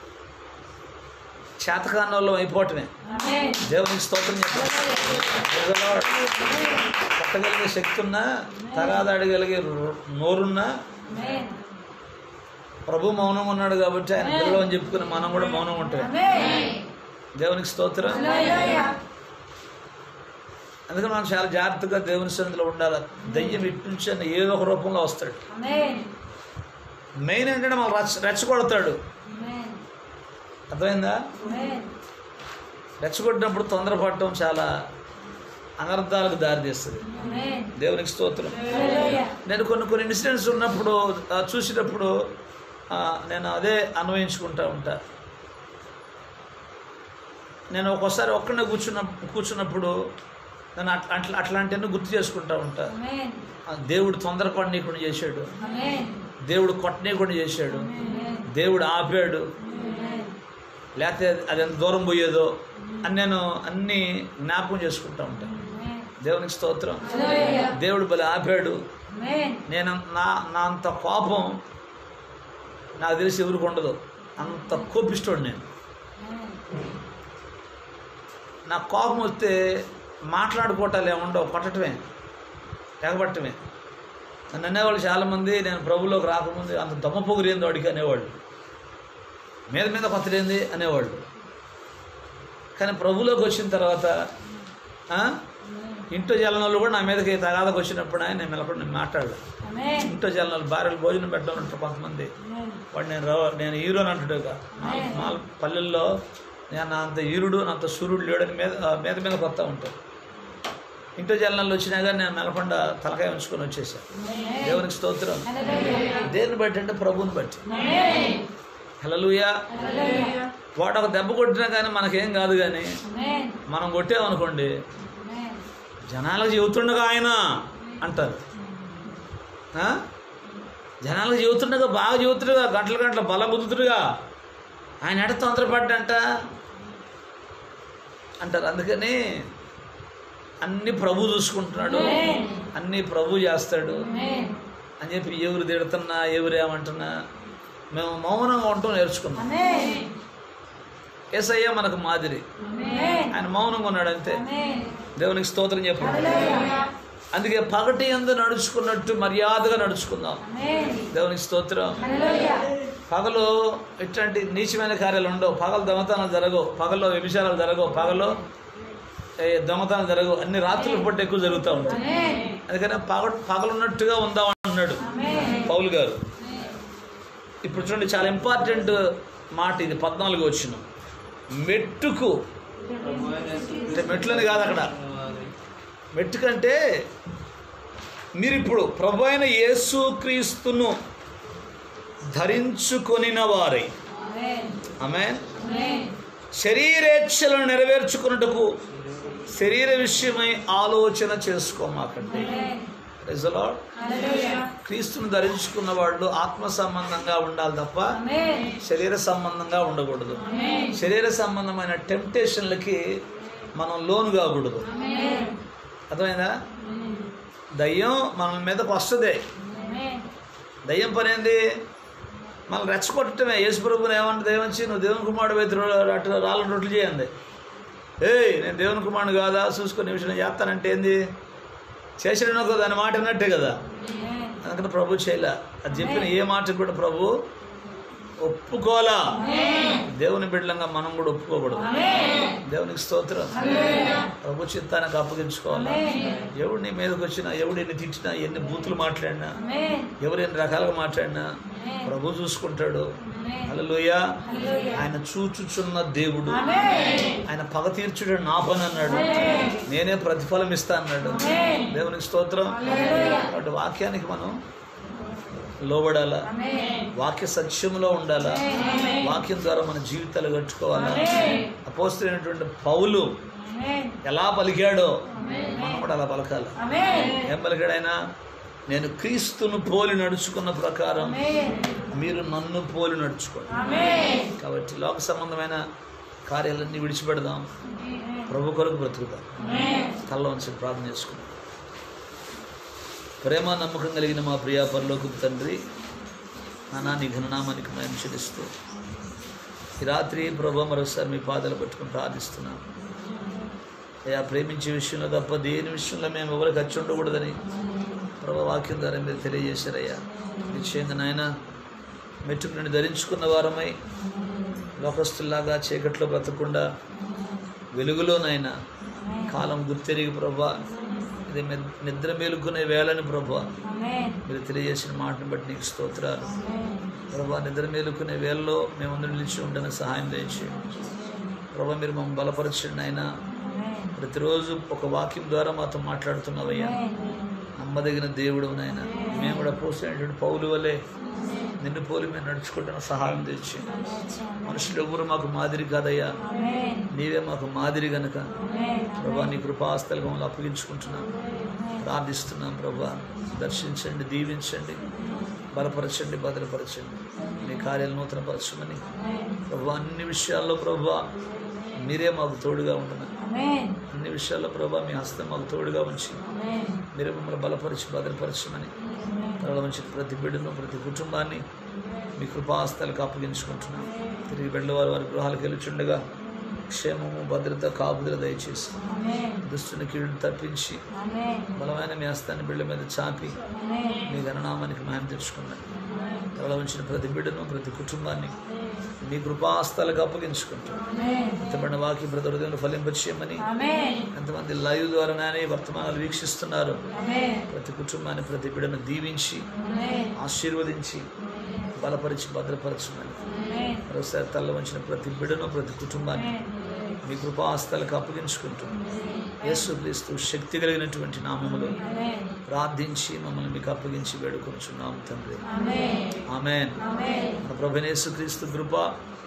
శాతకానంలో అయిపోవటమే Amen. దేవునికి స్తోత్రం చెప్పాలి కొట్టగలిగే శక్తి ఉన్నా తగాదాడగలిగే రో- నోరున్నా Amen. ప్రభు మౌనం ఉన్నాడు కాబట్టి ఆయన పిల్లలు అని చెప్పుకుని మనం కూడా మౌనం ఉంటాం Amen. దేవునికి స్తోత్రం Hallelujah. అందుకని మనం చాలా జాగ్రత్తగా దేవుని సన్నిధిలో ఉండాలి దయ్యం ఇటు నుంచి అయినా ఏదో ఒక రూపంలో వస్తాడు Amen. మెయిన్ ఏంటంటే మనం రెచ్చ రెచ్చగొడతాడు Amen. అర్థమైందా Amen. రెచ్చగొట్టినప్పుడు తొందరపడటం చాలా అనర్థాలకు దారితీస్తుంది Amen. దేవునికి స్తోత్రం Hallelujah. నేను కొన్ని కొన్ని ఇన్సిడెంట్స్ ఉన్నప్పుడు ఆ, చూసినప్పుడు ఆ, నేను అదే అన్వయించుకుంటా ఉంటా నేను ఒక్కోసారి ఒక్కడే కూర్చున్న కూర్చున్నప్పుడు నేను అట్లా అట్లా అట్లాంటివన్నీ గుర్తు చేసుకుంటా ఉంటా Amen. ఆ, దేవుడు తొందరపడనీయకుండా చేశాడు Amen. దేవుడు కొట్టనీయకుండా చేశాడు Amen. దేవుడు ఆపాడు Amen. లేకపోతే అది ఎంత దూరం పోయేదో అని నేను అన్నీ జ్ఞాపకం చేసుకుంటా ఉంటాను Amen. దేవునికి స్తోత్రం Hallelujah. దేవుడు బలి ఆపాడు Amen. నేను నా నా అంత కోపం నాకు తెలిసి ఎవరికి ఉండదు అంత కోపిస్తోడు నేను Amen. నా కోపం వస్తే మాట్లాడుకోవటాలు ఏముండవు కొట్టటమే తెగబట్టమే నన్ను అనేవాళ్ళు చాలామంది నేను ప్రభులోకి రాకముందు అంత దమ్మ పొగిరేంది వాడికి అనేవాళ్ళు మీద మీద కొత్తలేంది అనేవాళ్ళు కానీ ప్రభులోకి వచ్చిన తర్వాత ఆ, ఇంట్లో జలనాలు కూడా నా మీదకి తగాదకు వచ్చినప్పుడు ఆయన నేను మెలపడి నేను మాట్లాడలేదు Amen. ఇంట్లో జలనాలు భార్యలు భోజనం పెట్టడం ఉంటారు కొంతమంది Amen. వాడు నేను రవ నేను హీరోని అంటాడుగా మా పల్లెల్లో నేను నా అంత హీరుడు నా అంత సూర్యుడు లేడని మీద ఆ, మీద మీద కొత్త ఉంటారు ఇంట్లో జలనాలు వచ్చినా కానీ నేను మెలకుండా తలకాయ ఉంచుకొని వచ్చేసాను Amen. దేవునికి స్తోత్రం Hallelujah. దేన్ని బట్టి అంటే ప్రభువుని బట్టి Amen. హలలుయా Hallelujah. వాడు ఒక దెబ్బ కొట్టినా కానీ మనకేం కాదు కానీ Amen. మనం కొట్టామనుకోండి Amen. జనాలకు చెబుతుండగా ఆయన అంటారు ఆ? జనాలకు చెబుతుండగా బాగా చెబుతుండగా గంటల గంటల బలబుద్ధుడుగా ఆయన ఎడ తొందరపడ్డంట అంటారు అందుకని అన్ని ప్రభు చూసుకుంటున్నాడు అన్ని ప్రభు చేస్తాడు Amen. అని చెప్పి ఎవరు తిడుతున్నా ఎవరు ఏమంటున్నా మేము మౌనంగా ఉండటం నేర్చుకున్నాం Amen. ఏసయ్య మనకు మాదిరి Amen. ఆయన మౌనంగా ఉన్నాడు అంతే Amen. దేవునికి స్తోత్రం చెప్పండి Hallelujah. అందుకే పగటి ఎందు నడుచుకున్నట్టు మర్యాదగా నడుచుకుందాం Amen. దేవునికి స్తోత్రం Hallelujah. పగలు ఇట్లాంటి నీచమైన కార్యాలు ఉండవు పగలు దొంగతనాలు జరగవు పగల్లో వ్యభిచారాలు జరగవు పగల్లో ఏ, దొంగతనాలు జరగవు అన్ని రాత్రుల పూట ఎక్కువ జరుగుతూ ఉంటాయి Amen. అందుకని పగ పగలున్నట్టుగా ఉందాం అన్నాడు Amen. పౌలు గారు ఇప్పుడు చూడండి చాలా ఇంపార్టెంట్ మాట ఇది పద్నాలుగు వచ్చిన మెట్టుకు అంటే మెట్లని కాదు అక్కడ మెట్టు కంటే మీరు ఇప్పుడు ప్రభు అయిన యేసు క్రీస్తును ధరించుకొనిన వారై ఆమేన్ ఆమె ఆమేన్ శరీరేచ్ఛలను నెరవేర్చుకున్నట్టుకు శరీర విషయమై ఆలోచన చేసుకోమాకండి ఆమేన్ Praise the Lord. హల్లెలూయా క్రీస్తును ధరించుకున్న వాళ్ళు ఆత్మ సంబంధంగా ఉండాలి తప్ప ఆమేన్ శరీర సంబంధంగా ఉండకూడదు ఆమేన్ శరీర సంబంధమైన టెంప్టేషన్లకి మనం లోను కాకూడదు ఆమేన్ అర్థమైందా దయ్యం మన మీదకి వస్తుంది ఆమేన్ దయ్యం పని ఏంది మనం రెచ్చగొట్టడమే యేసు ప్రభుని ఏమంటే దయ్యం వచ్చి నువ్వు దేవుని కుమారుడు వైద్యుడు అట్లా రాళ్ళ రొట్లు చేయండి ఏయ్ నేను దేవుని కుమారుడు కాదా చూసుకొని నిమిషం చేస్తానంటే ఏంది చేసిన దాని మాట అన్నట్టే కదా ఆమేన్ అందుకని ప్రభు చేయలే అది చెప్పిన ఏ మాట కూడా ప్రభు ఒప్పుకోలా దేవుని బిడ్డలంగా మనం కూడా ఒప్పుకోకూడదు దేవునికి స్తోత్రం ప్రభు చిత్తానికి అప్పగించుకోవాలా ఎవడు నీ మీదకి వచ్చినా ఎవడు ఎన్ని తిట్టినా ఎన్ని బూతులు మాట్లాడినా ఆమేన్ ఎవరు ఎన్ని రకాలుగా మాట్లాడినా ప్రభు చూసుకుంటాడు హల్లెలూయ ఆయన చూచుచున్న దేవుడు ఆయన పగ తీర్చుడు నా పని అన్నాడు నేనే ప్రతిఫలం ఇస్తా అన్నాడు దేవునికి స్తోత్రం కాబట్టి వాక్యానికి మనం లోబడాలా వాక్య సత్యంలో ఉండాలా వాక్యం ద్వారా మన జీవితాలు కట్టుకోవాలా అపోస్తులైనటువంటి పౌలు ఆమేన్ ఎలా పలికాడో మనం కూడా అలా పలకాలి ఆమేన్ ఏం పలికాడు ఆయన నేను క్రీస్తును పోలి నడుచుకున్న ప్రకారం ఆమేన్ మీరు నన్ను పోలి నడుచుకోండి ఆమేన్ కాబట్టి లోక సంబంధమైన కార్యాలన్నీ విడిచిపెడదాం ప్రభు కొరకు బ్రతుకుదాం తల్ల వంచి ప్రార్థన చేసుకుందాం ప్రేమ నమ్మకం కలిగిన మా ప్రియా పరలోకపు తండ్రి నానా నీ ఘననామానికి మేము చెల్లిస్తూ ఈ రాత్రి ప్రభు మరోసారి మీ పాదాలు పట్టుకుని ప్రార్థిస్తున్నాం అయ్యా ప్రేమించే విషయంలో తప్ప దేని విషయంలో మేము ఎవరికి ఖర్చు ఉండకూడదని ప్రభు వాక్యం ద్వారా మీరు తెలియజేశారయ్యా నిశ్చయంగా నాయన మెట్టుకు నుండి ధరించుకున్న వారమై లోకస్తుల్లాగా చీకట్లో బ్రతకుండా వెలుగులోనైనా కాలం గుర్తెరిగి ప్రభా ఇది మె- నిద్ర మేలుకునే వేళని ప్రభా ఆమేన్ మీరు తెలియజేసిన మాటను బట్టి నీకు స్తోత్రాలు ప్రభా నిద్ర మేలుకునే వేళలో మేమందరూ నిలిచి ఉండని సహాయం దయచేయండి ప్రభా మీరు మమ్మల్ని బలపరచండి అయినా ఆమేన్ ప్రతిరోజు ఒక వాక్యం ద్వారా మాతో మాట్లాడుతున్నావయ్యా నమ్మదగిన దేవుడు నాయన మేము కూడా పోసినటువంటి పౌలు వలె నిన్ను పోలి మేము నడుచుకుంటున్న సహాయం తెచ్చి మనుషులు ఎవరు మాకు మాదిరి కాదయ్యా ఆమేన్ నీవే మాకు మాదిరి గనక ఆమేన్ ప్రభా నీ కృపాస్తలు మమ్మల్ని అప్పగించుకుంటున్నాం ప్రార్థిస్తున్నాం ప్రభా దర్శించండి దీవించండి బలపరచండి భద్రపరచండి నీ కార్యాలు నూతనపరచమని ప్రభా అన్ని విషయాల్లో ప్రభా మీరే మాకు తోడుగా ఉండను ఆమేన్ అన్ని విషయాల్లో ప్రభా మీ హస్తం మాకు తోడుగా ఉంచి ఆమేన్ మీరే మమ్మల్ని బలపరిచి భద్రపరచమని తరల నుంచి ప్రతి బిడ్డను ప్రతి కుటుంబాన్ని మీ కృపాస్తాలకు అప్పగించుకుంటున్నాం తిరిగి బిడ్డవారు వారి గృహాలకు వెళ్ళుచుండగా క్షేమము భద్రత కాపుదల దయచేసి ఆమేన్ దుష్టుని కీడును తప్పించి ఆమేన్ బలమైన మీ హస్తాన్ని బిడ్డ మీద చాపి ఆమేన్ మీ గణనామానికి మాయం తెచ్చుకున్నాను తరల ఉంచిన ప్రతి బిడ్డను ప్రతి కుటుంబాన్ని మీ కృపాస్తాలకు అప్పగించుకుంటాం ఆమేన్ ఎంతమంది వాకి బ్రదరుదేవులు ఫలింపచేయమని ఆమేన్ ఎంతమంది లైవ్ ద్వారా నానే ఈ వర్తమానాలు వీక్షిస్తున్నారు ఆమేన్ ప్రతి కుటుంబాన్ని ప్రతి బిడ్డను దీవించి ఆమేన్ ఆశీర్వదించి బలపరిచి భద్రపరచమని ఆమేన్ మరోసారి తల్ల వంచిన ప్రతి బిడ్డను ప్రతి కుటుంబాన్ని మీ కృపాస్తాలకు అప్పగించుకుంటూ యేసుక్రీస్తు శక్తి కలిగినటువంటి నామములు ఆమేన్ ప్రార్థించి మమ్మల్ని మీకు అప్పగించి వేడుకొంచున్నాము తండ్రి ఆమేన్ ఆమెన్ ఆమేన్ మన ప్రభుని యేసుక్రీస్తు కృప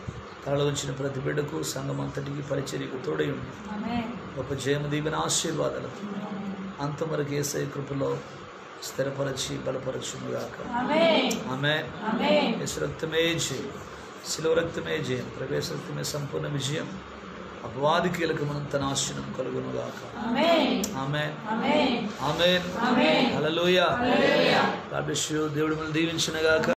తల ఉంచిన ప్రతి బిడ్డకు సంఘం అంతటికి పరిచర్యకు తోడై ఉంది ఆమేన్ గొప్ప జయము దీవెన ఆశీర్వాదాలతో అంతవరకు ఏసై కృపలో స్థిరపరచి బలపరచునుగాక ఆమేన్ ఆమె ఆమేన్ యేసు రక్తమే జయం శిలువ రక్తమే జయం ప్రవేశ రక్తమే సంపూర్ణ విజయం అపవాది కీలకమంత నాశనం కలుగునుగాక ఆమేన్ ఆమె ఆమేన్ ఆమె ఆమేన్ హల్లెలూయా హల్లెలూయా God bless you. దేవుడు మిమ్మల్ని దీవించినగాక